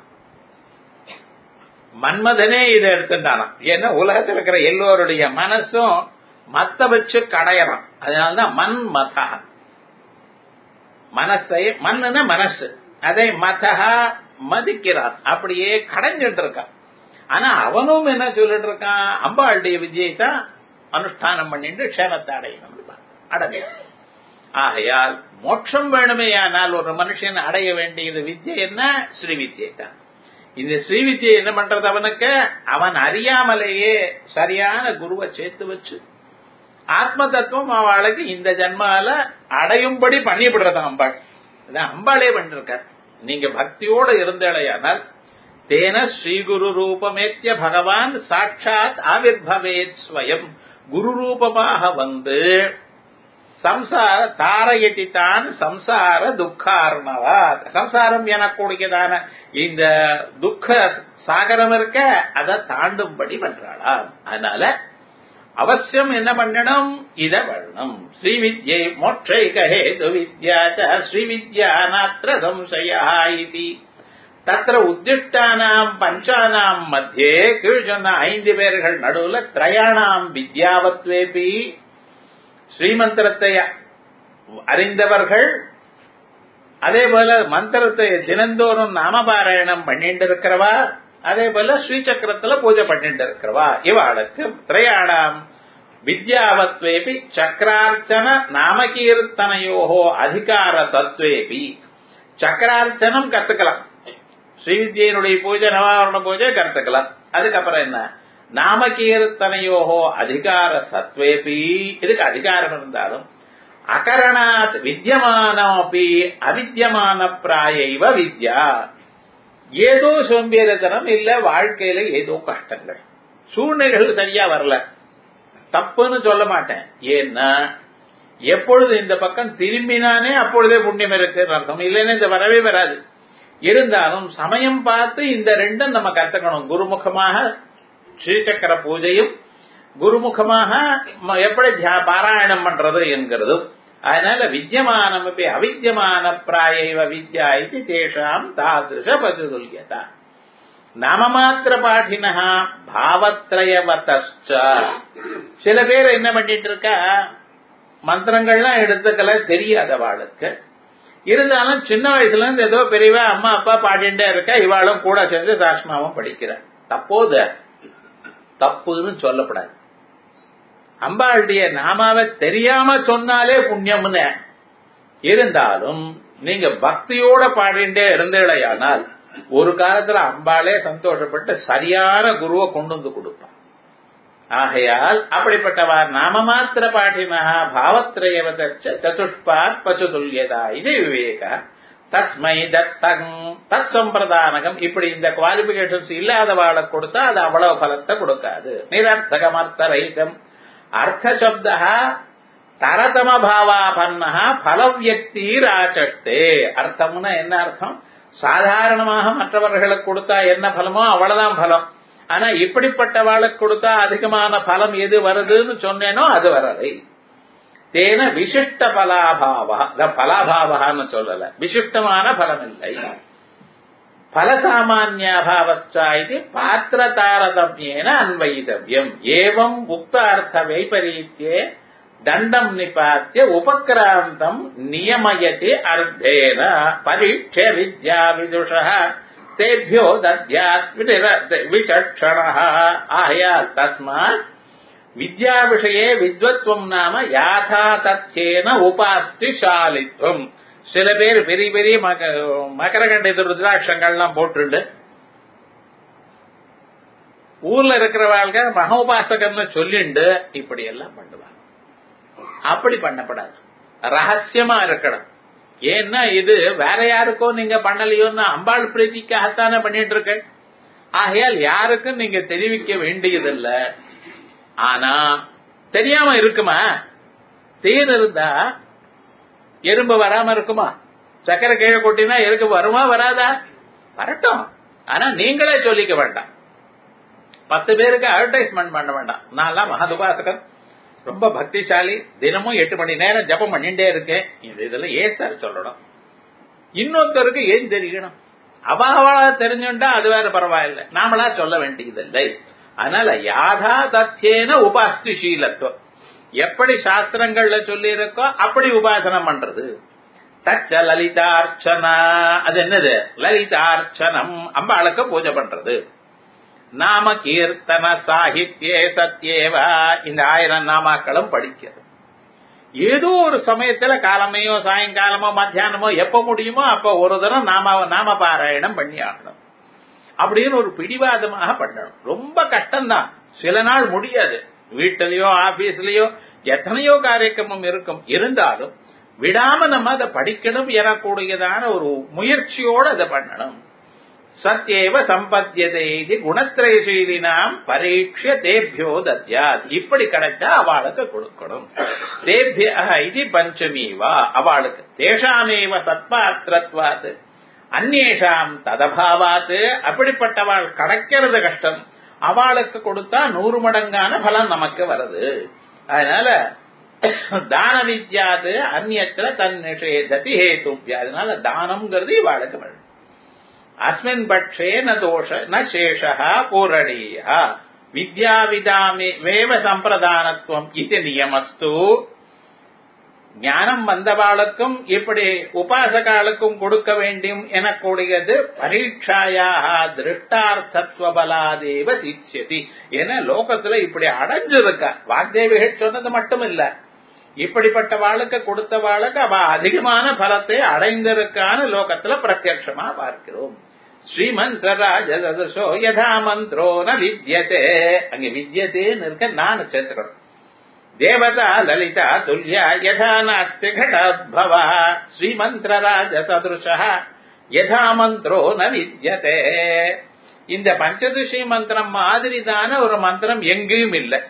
Speaker 1: மன்மதனே இதை எடுத்துட்டானா ஏன்னா உலகத்தில் இருக்கிற எல்லோருடைய மனசும் மத்த வச்சு கடையறான் அதனாலதான் மன்மதா மனசை மண்ணுன்னா மனசு அதை மதகா மதிக்கிறான் அப்படியே கடைஞ்சிட்டு இருக்கான் ஆனா அவனும் என்ன சொல்லிட்டு இருக்கான் அம்பாளுடைய விஜயை தான் அனுஷ்டானம் பண்ணிட்டு க்ஷேமத்தை அடையணும் அடைய ஆகையால் மோட்சம் வேணுமே ஆனால் ஒரு மனுஷன் அடைய வேண்டியது வித்யை என்ன ஸ்ரீ வித்யை தான் இந்த ஸ்ரீ வித்யை என்ன பண்றது அவனுக்கு அவன் அறியாமலேயே சரியான குருவை சேர்த்து வச்சு ஆத்ம தத்துவம் அவளுக்கு இந்த ஜன்மால அடையும்படி பண்ணிவிடுறது அம்பாள் இதான் அம்பாளே பண்ணிருக்கார் நீங்க பக்தியோட இருந்தடையானால் தேன ஸ்ரீகுரு ரூபமேத்திய பகவான் சாட்சாத் ஆவிர்பவேத் ஸ்வயம் குரு ரூபமாக வந்து சம்சார தாரயட்டி தான் சம்சார துக்கார்ணவா சம்சாரம் எனக்கூடியதான இந்த துக்க சாகரம் இருக்க அதை தாண்டும்படி பண்றாளா அதனால அவசியம் என்ன பண்ணணும் இத வரணும் ஸ்ரீ வித்யை மோட்சைக ஹேது வித்யா ஸ்ரீ வித்யா நாத்திர சம்சயா இது தத்திர உத்திஷ்டானாம் பஞ்சானாம் மத்தியே கீழ் சொன்ன ஐந்து பேர்கள் நடுவுல திரயாணாம் வித்யாவத்வேபி ஸ்ரீமந்திரத்தை அறிந்தவர்கள் அதே போல மந்திரத்தை தினந்தோறும் நாமபாராயணம் பண்ணிட்டு இருக்கிறவா அதே போல ஸ்ரீசக்கரத்துல பூஜை பண்ணிட்டு இருக்கிறவா இவாளுக்கு திரையாடாம் வித்யாவத்வேபி சக்கரார்ச்சன நாமகீர்த்தனையோகோ அதிகார சத்வேபி சக்கரார்ச்சனம் கத்துக்கலாம் ஸ்ரீவித்யனுடைய பூஜை நவாவரண பூஜை கத்துக்கலாம் அதுக்கப்புறம் என்ன நாமகீர்த்தனையோகோ அதிகார சத்வேபி இதுக்கு அதிகாரம் இருந்தாலும் அகரணாத் வித்தியமானப்பி அவித்தியமான பிராயைவ வித்யா ஏதோ சோம்பேறித்தனம் இல்ல வாழ்க்கையில ஏதோ கஷ்டங்கள் சூழ்நிலைகள் சரியா வரல தப்புன்னு சொல்ல மாட்டேன் ஏன்னா எப்பொழுது இந்த பக்கம் திரும்பினானே அப்பொழுதே புண்ணியம் இருக்கு அர்த்தம் இல்லைன்னா இந்த வரவே வராது இருந்தாலும் சமயம் பார்த்து இந்த ரெண்டும் நம்ம கத்துக்கணும் குருமுகமாக ஸ்ரீசக்கர பூஜையும் குருமுகமாக எப்படி பாராயணம் பண்றது என்கிறதும் அதனால வித்தியமானம் அவித்தியமான பிராயவ வித்யா இது தேஷாம் தாதிருஷ பசுதுல்யதா நாமமாத்திர பாட்டினா பாவத்ரயவத்த சில பேர் என்ன பண்ணிட்டு இருக்கா மந்திரங்கள்லாம் எடுத்துக்கல தெரியாத வாளுக்கு இருந்தாலும் சின்ன வயசுல இருந்து ஏதோ பெரியவா அம்மா அப்பா பாடிண்டே இருக்கா இவாளும் கூட சேர்ந்து சாஷ்மாவும் படிக்கிற தப்போது தப்புன்னு சொல்லப்படாது அம்பாளுடைய நாமாவை தெரியாம சொன்னாலே புண்ணியம்னு இருந்தாலும் நீங்க பக்தியோட பாடிண்டே இருந்தேளையானால் ஒரு காலத்துல அம்பாளே சந்தோஷப்பட்டு சரியான குருவை கொண்டு வந்து கொடுப்பான் ஆகையால் அப்படிப்பட்டவா நாம மாத்திர பாட்டினா பாவத்ரயவதச்ச சதுஷ்பாத் பசுதுல்யதா இது விவேக தஸ்மை தத்தங் தத் சம்பிரதானகம் இப்படி இந்த குவாலிபிகேஷன்ஸ் இல்லாதவாளை கொடுத்தா அது அவ்வளவு பலத்தை கொடுக்காது நிரர்த்தகம் அர்த்த ரஹிதம் அர்த்த சப்த தரதம பாவாபன்ன பலவியக்தி ராச்சட்டே அர்த்தம்னா என்ன அர்த்தம் சாதாரணமாக மற்றவர்களுக்கு கொடுத்தா என்ன பலமோ அவ்வளவுதான் பலம் ஆனா இப்படிப்பட்டவாளுக்கு கொடுத்தா அதிகமான பலம் எது வருதுன்னு சொன்னேனோ அது வரலை தேன விசிஷ்ட பலாபாவா பலாபாவான்னு சொல்லல விசிஷ்டமான பலம் இல்லை பலசாமான்யாபாவஸ்டா இது பாத்திர தாரதமியேன அன்வைதவியம் ஏவம் உக்தார்த்த வைபரீத்தியே தண்டம் நிபாத்திய உபக்ராந்தம் நியமயதி அர்த்தேன பரீட்ச வித்யா விதுஷ தேபியோ தத்யாத் விசக்ஷண ஆகையால் தஸ்மாத் வித்யா விஷயே வித்வத்வம் நாம யாதா தச்சேன உபாஸ்தி சாலித்வம் சில பேர் பெரிய பெரிய மக மகரகண்ட ருத்ராட்சங்கள்லாம் போட்டுண்டு ஊர்ல இருக்கிறவாழ்க மகோபாசகம்னு சொல்லிண்டு இப்படி எல்லாம் பண்ணுவாங்க அப்படி பண்ணப்படாது ரகசியமா இருக்கணும் ஏன்னா இது வேற யாருக்கோ நீங்க பண்ணலையோன்னு அம்பாள் பிரீதிக்காகத்தானே பண்ணிட்டு இருக்க ஆகையால் யாருக்கும் நீங்க தெரிவிக்க வேண்டியதில்லை ஆனா தெரியாம இருக்குமா தேன் இருந்தா எறும்பு வராம இருக்குமா சக்கரை கீழே கொட்டினா எருக்கு வருமா வராதா வரட்டும் ஆனா நீங்களே சொல்லிக்க வேண்டாம் பத்து பேருக்கு அட்வர்டைஸ்மெண்ட் பண்ண வேண்டாம் நான் மகதுபாசகன் ரொம்ப பக்திசாலி தினமும் எட்டு மணி நேரம் ஜபம் பண்ணிட்டே இருக்கேன் இது இதெல்லாம் ஏன் சார் சொல்லணும் இன்னொருத்தருக்கு ஏன் தெரியணும் அவாவளா தெரிஞ்சுட்டா அது வேற பரவாயில்லை நாமளா சொல்ல வேண்டியதில்லை அதனால யாதா தத்தியேன உபாஸ்திஷீலத்துவம் எப்படி சாஸ்திரங்கள்ல சொல்லி இருக்கோ அப்படி உபாசனம் பண்றது தச்ச லலிதார்ச்சனா அது என்னது லலிதார்ச்சனம் அம்பாளுக்கு பூஜை பண்றது நாம கீர்த்தன சாகித்யே சத்யேவா இந்த ஆயிரம் நாமாக்களும் படிக்கிறது ஏதோ ஒரு சமயத்துல காலமையோ சாயங்காலமோ மத்தியானமோ எப்ப முடியுமோ அப்ப ஒரு தரம் நாம நாம பாராயணம் பண்ணி ஆகணும் அப்படின்னு ஒரு பிடிவாதமாக பண்ணணும் ரொம்ப கஷ்டம்தான் சில நாள் முடியாது வீட்டிலயோ ஆபீஸ்லயோ எத்தனையோ காரியக்கிரமம் இருக்கும் இருந்தாலும் விடாம நம்ம அதை படிக்கணும் எனக்கூடியதான ஒரு முயற்சியோடு அதை பண்ணணும் சத்யேவ சம்பத்தியதை இது குணத்திரைசீலினாம் பரீட்ச தேபியோ தத்யாத் இப்படி கிடைச்சா அவளுக்கு கொடுக்கணும் தேபிய இது பஞ்சமீவா அவளுக்கு தேஷாமேவ சத்பாத்திரத்வாத் அந்நேஷாம் ததபாவாத்து அப்படிப்பட்டவாள் கிடைக்கிறது கஷ்டம் அவளுக்கு கொடுத்தா நூறு மடங்கான பலம் நமக்கு வருது அதனால தான வித்யாது அந்நியத்துல தன் நிஷேததி ஹேதுபியா அதனால தானம்ங்கிறது இவாளுக்கு வரும் அஸ்மின் பட்சே ந தோஷ ந சேஷா பூரணீயா வித்யாவிதாமே வேவ சம்பிரதானத்துவம் இது நியமஸ்து ஞானம் வந்தவாளுக்கும் இப்படி உபாசகாளுக்கும் கொடுக்க வேண்டும் எனக்கூடியது பரீட்சாயாக திருஷ்டார்த்தத்துவ பலாதேவ சிச்சதி என லோகத்துல இப்படி அடைஞ்சிருக்க வாக்தேவிகள் சொன்னது மட்டும் இல்ல இப்படிப்பட்ட வாளுக்கு கொடுத்த வாளுக்கு அவ அதிகமான பலத்தை அடைந்திருக்கான்னு லோகத்துல பிரத்யட்சமா பார்க்கிறோம் ஸ்ரீமந்திரராஜோ யதா மந்திரோ ந வித்யதே அங்க வித்யதேன்னு இருக்க நான் சேர்த்துக்கணும் தேவதா லலிதா துல்யா யதா நாஸ்தி கடோத்பவ ஸ்ரீமந்திரராஜ சதுருஷ யதா மந்திரோ ந வித்யதே இந்த பஞ்சதுஷி மந்திரம் மாதிரி தான ஒரு மந்திரம் எங்கேயும் இல்லை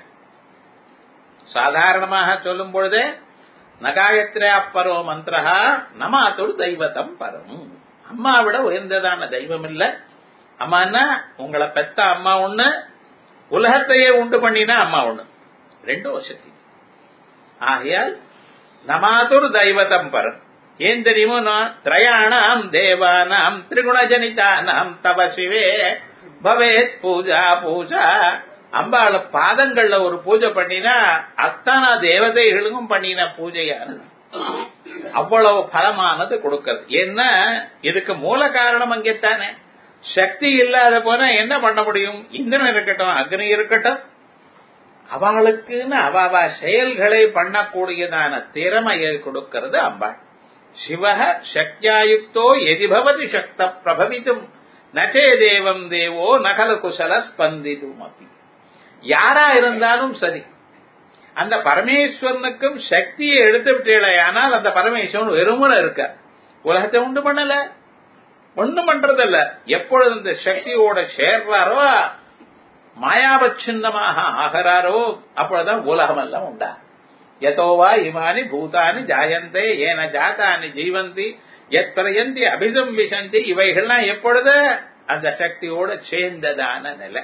Speaker 1: சாதாரணமாக சொல்லும் பொழுதே நகாயத்ரே அப்பரோ மந்திரா நமாத்துடு தெய்வத்தம் பரம் அம்மா விட உயர்ந்ததான தெய்வம் இல்ல அம்மான்னா உங்களை பெத்த அம்மா ஒண்ணு உலகத்தையே உண்டு பண்ணினா அம்மா ஒண்ணு ரெண்டும் வசதி ஆகையால் நமாதுர் தெய்வத்தம் பரம் ஏன் தெரியுமோ நான் திரயாணாம் தேவானாம் திரிகுணஜனிதானாம் தவ சிவே பவேத் பூஜா பூஜா அம்பாள பாதங்கள்ல ஒரு பூஜை பண்ணினா அத்தனை தேவதைகளுக்கும் பண்ணின பூஜையானது அவ்வளவு பலமானது கொடுக்கிறது என்ன இதுக்கு மூல காரணம் அங்கேத்தானே சக்தி இல்லாத போனா என்ன பண்ண முடியும் இந்திரன் இருக்கட்டும் அக்னி இருக்கட்டும் அவளுக்குன்னு அவ செயல்களை பண்ணக்கூடியதான திறமையை கொடுக்கிறது அம்பாள் சிவக சக்தியாயுக்தோ எதிபவதி சக்த பிரபவித்தும் நச்சே தேவம் தேவோ நகல குசல ஸ்பந்திதும் அப்படி யாரா இருந்தாலும் சரி அந்த பரமேஸ்வரனுக்கும் சக்தியை எடுத்து விட்டீங்களே ஆனால் அந்த பரமேஸ்வரன் வெறுமன இருக்க உலகத்தை உண்டு பண்ணல ஒண்ணும் பண்றதில்ல எப்பொழுது இந்த சக்தியோட சேர்றாரோ மாயாபச்சின்னமாக ஆகிறாரோ அப்பொழுதுதான் உலகம் எல்லாம் உண்டா யதோவா இமானி பூதானி ஜாயந்தே ஏன ஜாத்தானி ஜீவந்தி எத்திரயந்தி அபிதம் விசந்தி இவைகள்லாம் எப்பொழுது அந்த சக்தியோட சேர்ந்ததான நிலை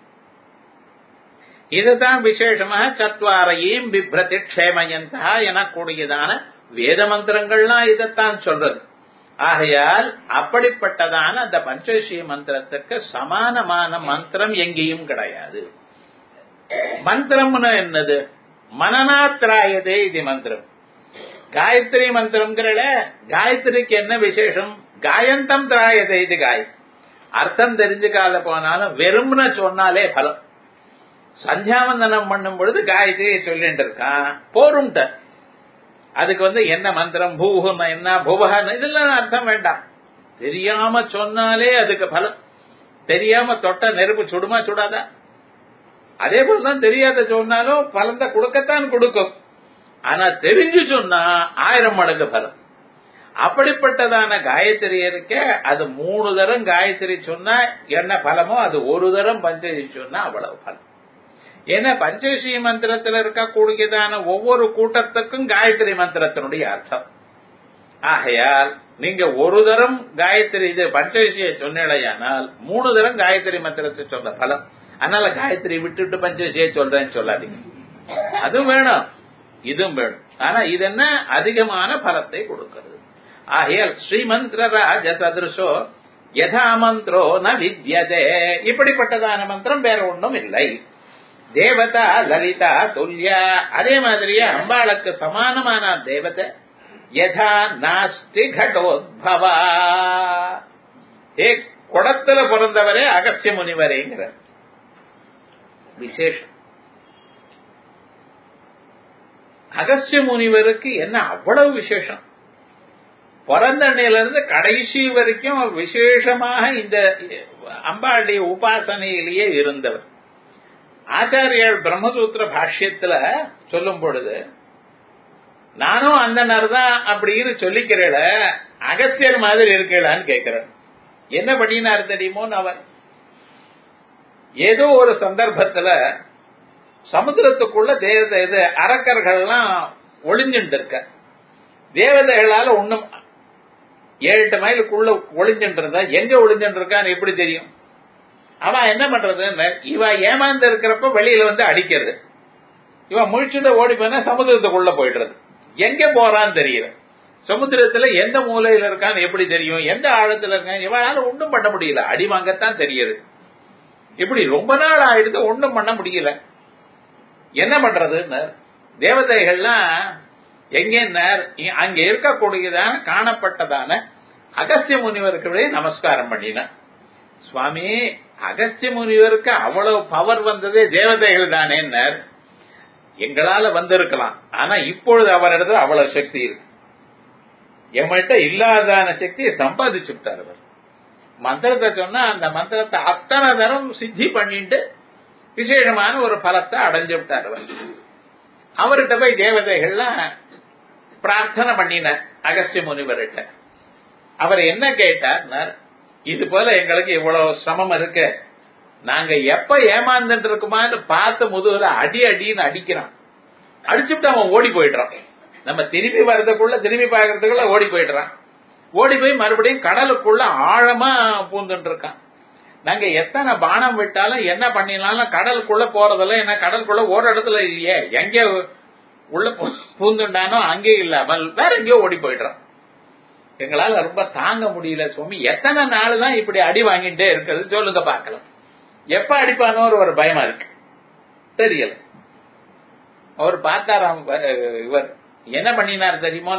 Speaker 1: இதுதான் விசேஷமாக சத்வாரையும் பிப்ரதி க்ஷேமயந்தா எனக்கூடியதான வேத மந்திரங்கள்லாம் இதைத்தான் சொல்றது ஆகையால் அப்படிப்பட்டதான அந்த பஞ்சவிஷய மந்திரத்துக்கு சமானமான மந்திரம் எங்கேயும் கிடையாது மந்திரம்னு என்னது மனநாத்திராயதே இது மந்திரம் காயத்ரி மந்திரம்ங்கிறல காயத்ரிக்கு என்ன விசேஷம் காயந்தம் திராயதே இது காய் அர்த்தம் தெரிஞ்சுக்காத போனாலும் வெறும்னு சொன்னாலே பலம் சந்தியாவந்தனம் பண்ணும் பொழுது காயத்ரியை சொல்லிட்டு இருக்கான் போரும்ட்ட அதுக்கு வந்து என்ன மந்திரம் பூஹுன்னா என்ன புவகன்னு இதெல்லாம் அர்த்தம் வேண்டாம் தெரியாம சொன்னாலே அதுக்கு பலம் தெரியாம தொட்ட நெருப்பு சுடுமா சுடாதா அதே போலதான் தெரியாத சொன்னாலும் பலந்த கொடுக்கத்தான் கொடுக்கும் ஆனா தெரிஞ்சு சொன்னா ஆயிரம் மடங்கு பலம் அப்படிப்பட்டதான காயத்ரி இருக்க அது மூணு தரம் காயத்ரி சொன்னா என்ன பலமோ அது ஒரு தரம் பஞ்சதி சொன்னா அவ்வளவு பலம் ஏன்னா பஞ்சவிஷய மந்திரத்தில் இருக்கக்கூடியதான ஒவ்வொரு கூட்டத்துக்கும் காயத்ரி மந்திரத்தினுடைய அர்த்தம் ஆகையால் நீங்க ஒரு தரம் காயத்ரி இது பஞ்சவிஷய சொன்னேடையானால் மூணு தரம் காயத்ரி மந்திரத்தை சொல்ற பலம் அதனால காயத்ரி விட்டுட்டு பஞ்சவிஷய சொல்றேன்னு சொல்லாதீங்க அதுவும் வேணும் இதுவும் வேணும் ஆனா இது என்ன அதிகமான பலத்தை கொடுக்கிறது ஆகையால் ஸ்ரீமந்திர ராஜ சதுருஷோ யதா மந்திரோ ந வித்யதே இப்படிப்பட்டதான மந்திரம் வேற ஒன்றும் இல்லை தேவதா லலிதா துல்யா அதே மாதிரியே அம்பாளுக்கு சமானமான தேவதை யதா நாஸ்தி கடோத்பவா ஏ குடத்துல பிறந்தவரே அகஸ்ய முனிவரேங்கிற விசேஷம் அகஸ்ய முனிவருக்கு என்ன அவ்வளவு விசேஷம் பிறந்த இருந்து கடைசி வரைக்கும் விசேஷமாக இந்த அம்பாளுடைய உபாசனையிலேயே இருந்தவர் ஆச்சாரியால் பிரம்மசூத்திர பாஷ்யத்துல சொல்லும் பொழுது நானும் அந்தனர் தான் அப்படின்னு சொல்லிக்கிறேள அகஸ்தியர் மாதிரி இருக்கலான்னு கேட்கிறேன் என்ன பண்ணினார் தெரியுமோன்னு அவர் ஏதோ ஒரு சந்தர்ப்பத்துல சமுத்திரத்துக்குள்ள தேவதை இது அரக்கர்கள்லாம் ஒளிஞ்சுட்டு இருக்க தேவதைகளால ஒண்ணும் ஏழு எட்டு மைலுக்குள்ள ஒளிஞ்சுட்டு இருந்தா எங்க ஒளிஞ்சுட்டு இருக்கான்னு எப்படி தெரியும் அவன் என்ன பண்றது இவ ஏமாந்து இருக்கிறப்ப வெளியில வந்து அடிக்கிறது இவன் முழிச்சுட்டு ஓடி போனா சமுத்திரத்துக்குள்ள போயிடுறது எங்க போறான்னு தெரியல சமுத்திரத்துல எந்த மூலையில இருக்கான்னு எப்படி தெரியும் எந்த ஆழத்துல இருக்கான் இவனால ஒன்றும் பண்ண முடியல அடி வாங்கத்தான் தெரியுது இப்படி ரொம்ப நாள் ஆயிடுது ஒன்றும் பண்ண முடியல என்ன பண்றதுன்னு தேவதைகள்லாம் எங்கேன்னார் அங்க இருக்கக்கூடியதான காணப்பட்டதான அகஸ்திய முனிவருக்கு நமஸ்காரம் பண்ணின சுவாமி அகஸ்திய முனிவருக்கு அவ்வளவு பவர் வந்ததே தேவதைகள் தானேன்னார் எங்களால வந்திருக்கலாம் ஆனா இப்பொழுது அவரிடத்துல அவ்வளவு சக்தி இருக்கு எம்மகிட்ட இல்லாதான சக்தியை சம்பாதிச்சு விட்டார் அவர் மந்திரத்தை சொன்னா அந்த மந்திரத்தை அத்தனை தரம் சித்தி பண்ணிட்டு விசேஷமான ஒரு பலத்தை அடைஞ்சு விட்டார் அவர் அவர்கிட்ட போய் தேவதைகள்லாம் பிரார்த்தனை பண்ணின அகஸ்திய முனிவர்கிட்ட அவர் என்ன கேட்டார் இது போல எங்களுக்கு இவ்வளவு சிரமம் இருக்கு நாங்க எப்ப ஏமாந்துட்டு இருக்குமான்னு பார்த்து முதுகுல அடி அடின்னு அடிக்கிறான் அடிச்சுட்டு அவன் ஓடி போயிடுறான் நம்ம திரும்பி வர்றதுக்குள்ள திரும்பி பார்க்கறதுக்குள்ள ஓடி போயிடுறான் ஓடி போய் மறுபடியும் கடலுக்குள்ள ஆழமா பூந்துட்டு இருக்கான் நாங்க எத்தனை பானம் விட்டாலும் என்ன பண்ணினாலும் கடலுக்குள்ள போறதில்ல என்ன கடலுக்குள்ள ஒரு இடத்துல இல்லையே எங்க உள்ள பூந்துண்டானோ அங்கே இல்லாமல் வேற எங்கேயோ ஓடி போயிடுறான் எங்களால ரொம்ப தாங்க முடியல சுவாமி எத்தனை நாள் தான் இப்படி அடி வாங்கிட்டே இருக்கிறது சொல்லுங்க பார்க்கலாம் எப்ப அடிப்பானோ ஒரு பயமா இருக்கு தெரியல அவர் பார்த்தாராம் இவர் என்ன பண்ணினார் தெரியுமோ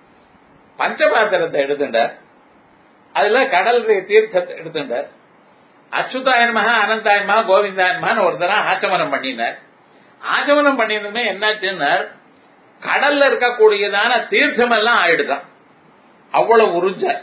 Speaker 1: பஞ்சபாத்திரத்தை எடுத்துட்டார் அதுல கடல் தீர்த்தத்தை எடுத்துட்டார் அச்சுதாயன்மகா அனந்தாயன்மகா கோவிந்தாயன்மகான்னு ஒரு தரம் ஆச்சமனம் பண்ணினார் ஆச்சமனம் பண்ணினதுமே என்னாச்சுன்னார் கடல்ல இருக்கக்கூடியதான தீர்த்தம் எல்லாம் ஆயிடுதான் அவ்வளவு உறிஞ்சார்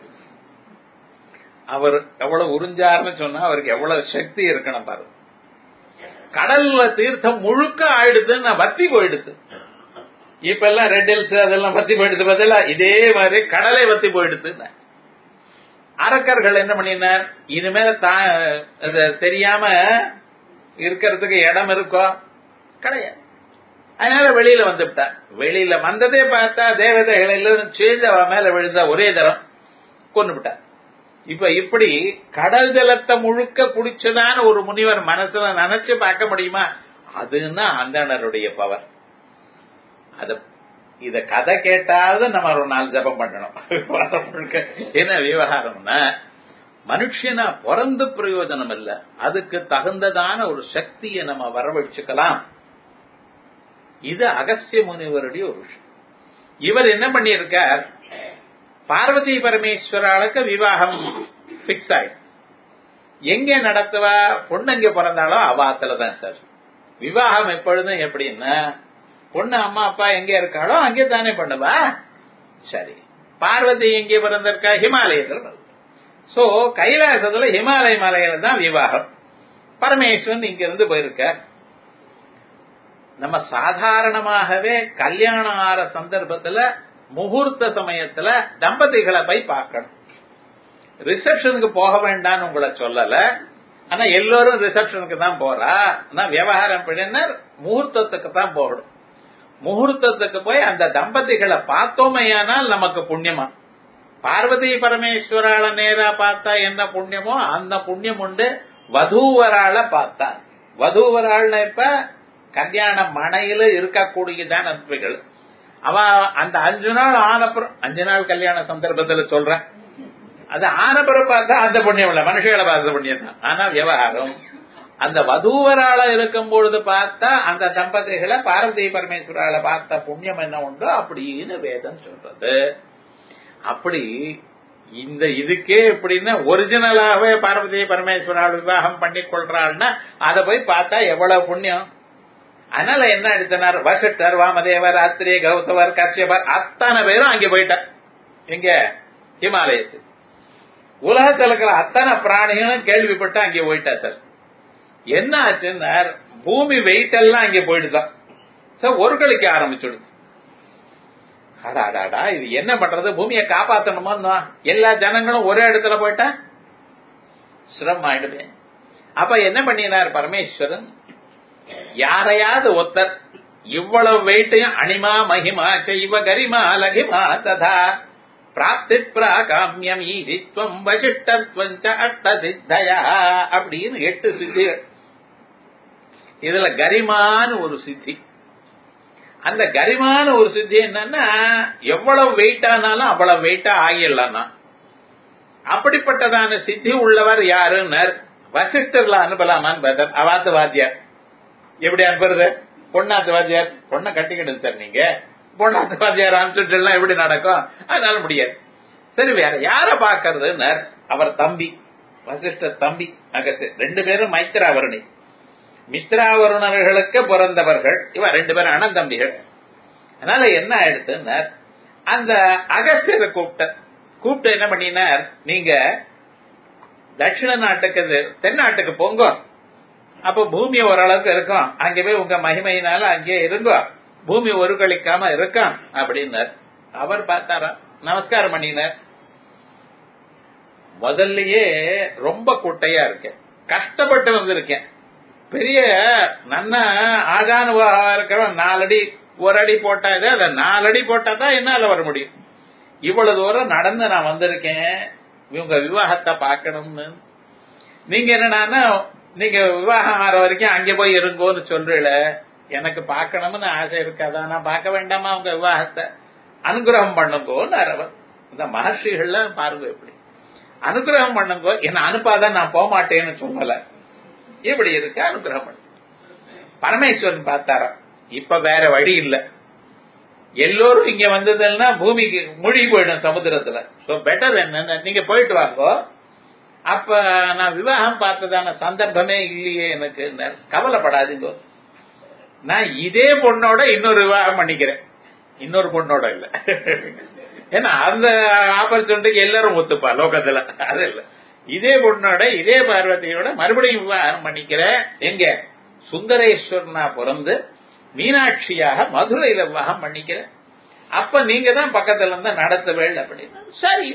Speaker 1: அவர் எவ்வளவு உறிஞ்சாருன்னு சொன்னா அவருக்கு எவ்வளவு சக்தி இருக்கணும் பாரு கடல்ல தீர்த்தம் முழுக்க ஆயிடுதுன்னு வத்தி போயிடுது இப்ப எல்லாம் ரெட் ஹில்ஸ் அதெல்லாம் வத்தி போயிடுது பதிலா இதே மாதிரி கடலை வத்தி போயிடுது அரக்கர்கள் என்ன பண்ணினார் இனிமேல தெரியாம இருக்கிறதுக்கு இடம் இருக்கோ கிடையாது அதனால வெளியில வந்துவிட்டார் வெளியில வந்ததே பார்த்தா தேவதைகள் எல்லாரும் சேர்ந்து அவ மேல விழுந்தா ஒரே தரம் கொண்டு விட்டார் இப்ப இப்படி கடல் ஜலத்தை முழுக்க குடிச்சதான ஒரு முனிவர் மனசுல நினைச்சு பார்க்க முடியுமா அதுன்னா அந்தனருடைய பவர் அத இத கதை கேட்டாவது நம்ம ஒரு நாள் ஜபம் பண்ணணும் என்ன விவகாரம்னா மனுஷனா பிறந்து பிரயோஜனம் இல்ல அதுக்கு தகுந்ததான ஒரு சக்தியை நம்ம வரவழைச்சுக்கலாம் இது அகஸ்திய முனிவருடைய ஒரு விஷயம் இவர் என்ன பண்ணியிருக்கார் பார்வதி பரமேஸ்வராளுக்கு விவாகம் பிக்ஸ் ஆயிடுச்சு எங்க நடத்துவா பொண்ணு எங்க பிறந்தாலோ அவாத்துல தான் சார் விவாகம் எப்பொழுதும் எப்படின்னா பொண்ணு அம்மா அப்பா எங்க இருக்காளோ அங்கே தானே பண்ணுவா சரி பார்வதி எங்கே பிறந்திருக்கா ஹிமாலயத்தில் சோ கைலாசத்துல ஹிமாலய மலையில தான் விவாகம் பரமேஸ்வரன் இங்க இருந்து போயிருக்கார் நம்ம சாதாரணமாகவே கல்யாணம் ஆற சந்தர்ப்பத்துல முகூர்த்த சமயத்துல தம்பதிகளை போய் பார்க்கணும் ரிசப்ஷனுக்கு போக வேண்டாம்னு உங்களை சொல்லல ஆனா எல்லோரும் ரிசப்ஷனுக்கு தான் போறா ஆனா விவகாரம் பிடினர் முகூர்த்தத்துக்கு தான் போகணும் முகூர்த்தத்துக்கு போய் அந்த தம்பதிகளை பார்த்தோமையானால் நமக்கு புண்ணியமா பார்வதி பரமேஸ்வரால நேரா பார்த்தா என்ன புண்ணியமோ அந்த புண்ணியம் உண்டு வதூவரால பார்த்தா வதூவராள்னு இப்ப கல்யாண மனையில இருக்கக்கூடியதான் நன்மைகள் அவ அந்த அஞ்சு நாள் ஆனப்புறம் அஞ்சு நாள் கல்யாண சந்தர்ப்பத்துல சொல்றேன் அது ஆனப்புறம் பார்த்தா அந்த புண்ணியம் இல்ல மனுஷங்களை பார்த்த புண்ணியம் தான் ஆனா விவகாரம் அந்த வதூவரால இருக்கும் பொழுது பார்த்தா அந்த தம்பதிகளை பார்வதி பரமேஸ்வரால பார்த்த புண்ணியம் என்ன உண்டோ அப்படின்னு வேதம் சொல்றது அப்படி இந்த இதுக்கே எப்படின்னா ஒரிஜினலாவே பார்வதி பரமேஸ்வரால் விவாகம் பண்ணி கொள்றாள்னா அதை போய் பார்த்தா எவ்வளவு புண்ணியம் அதனால என்ன எடுத்தனர் வசிஷ்டர் வாமதேவர் அத்திரி கௌதவர் கஷ்யபர் அத்தனை பேரும் அங்கே போயிட்டார் எங்க ஹிமாலயத்துக்கு உலகத்தில் இருக்கிற அத்தனை பிராணிகளும் கேள்விப்பட்டு அங்கே போயிட்டா சார் என்ன ஆச்சுன்னா பூமி வெயிட் எல்லாம் அங்கே போயிடுதான் சார் ஒரு கழிக்க ஆரம்பிச்சுடுது அடாடாடா இது என்ன பண்றது பூமியை காப்பாத்தணுமோ எல்லா ஜனங்களும் ஒரே இடத்துல போயிட்டா சிரமம் ஆயிடுமே அப்ப என்ன பண்ணினார் பரமேஸ்வரன் யாரையாவது ஒருத்தர் இவ்வளவு வெயிட்டையும் அனிமா மகிமா செய்வ கரிமா லகிமா ததா பிராப்தி பிராகாமியம் ஈதித்வம் வசிஷ்டத்வஞ்ச அட்ட சித்தயா அப்படின்னு எட்டு சித்திகள் இதுல கரிமான்னு ஒரு சித்தி அந்த கரிமான ஒரு சித்தி என்னன்னா எவ்வளவு வெயிட் ஆனாலும் அவ்வளவு வெயிட்டா ஆகிடலாம் அப்படிப்பட்டதான சித்தி உள்ளவர் யாருன்னர் வசிஷ்டர்ல அனுப்பலாமான்னு பார்த்தேன் அவாத்து வாத்தியார் எப்படி அனுப்புறது பொண்ணாத்து வாத்தியார் பொண்ணை கட்டிக்கிடுங்க சார் நீங்க பொண்ணாத்து வாத்தியார் அனுப்பிச்சுட்டு எப்படி நடக்கும் அதனால முடியாது சரி வேற யார பாக்குறதுன்னர் அவர் தம்பி வசிஷ்டர் தம்பி அகஸ்ட் ரெண்டு பேரும் மைத்திராவரணி மித்ராவருணர்களுக்கு பிறந்தவர்கள் இவ ரெண்டு பேரும் அண்ணன் தம்பிகள் அதனால என்ன ஆயிடுத்துன்னா அந்த அகஸ்தியரை கூப்பிட்ட கூப்பிட்டு என்ன பண்ணினார் நீங்க தட்சிண நாட்டுக்கு தென்னாட்டுக்கு போங்க அப்ப பூமி ஓரளவுக்கு இருக்கும் அங்கே போய் உங்க மகிமையினால அங்கே இருங்க பூமி ஒரு கழிக்காம இருக்கான் அப்படின்னார் அவர் பார்த்தாரா நமஸ்காரம் பண்ணினார் முதல்லயே ரொம்ப குட்டையா இருக்கேன் கஷ்டப்பட்டு வந்திருக்கேன் பெரிய நன்ன ஆகானுபாவா இருக்கிறவன் நாலடி ஒரு அடி போட்டா இது அதை நாலடி போட்டா தான் என்னால வர முடியும் இவ்வளவு தூரம் நடந்து நான் வந்திருக்கேன் இவங்க விவாகத்தை பார்க்கணும்னு நீங்க என்னன்னா நீங்க விவாகம் ஆற வரைக்கும் அங்க போய் இருங்கோன்னு சொல்றீல எனக்கு பார்க்கணும்னு ஆசை இருக்காதா நான் பார்க்க வேண்டாமா உங்க விவாகத்தை அனுகிரகம் பண்ணுங்கோன்னு அரவர் இந்த மகர்ஷிகள்ல பாருங்க எப்படி அனுகிரகம் பண்ணுங்கோ என்ன அனுப்பாதான் நான் போக மாட்டேன்னு சொல்லல இப்படி இருக்கு அனுகிரகம் பண்ணு பரமேஸ்வரன் பார்த்தாரா இப்ப வேற வழி இல்ல எல்லோரும் இங்க வந்ததுன்னா பூமிக்கு மூழ்கி போயிடும் சமுத்திரத்துல சோ பெட்டர் என்ன நீங்க போயிட்டு வாங்கோ அப்ப நான் விவாகம் பார்த்ததான சந்தர்ப்பமே இல்லையே எனக்கு கவலைப்படாதீங்க நான் இதே பொண்ணோட இன்னொரு விவாகம் பண்ணிக்கிறேன் இன்னொரு பொண்ணோட இல்ல ஏன்னா அந்த ஆப்பர்ச்சுனிட்டிக்கு எல்லாரும் ஒத்துப்பா லோகத்துல அது இல்ல இதே பொண்ணோட இதே பார்வதியோட மறுபடியும் விவாகம் பண்ணிக்கிறேன் எங்க சுந்தரேஸ்வரனா பிறந்து மீனாட்சியாக மதுரையில விவாகம் பண்ணிக்கிறேன் அப்ப நீங்க தான் பக்கத்துல இருந்து நடத்துவேள் அப்படின்னு சரி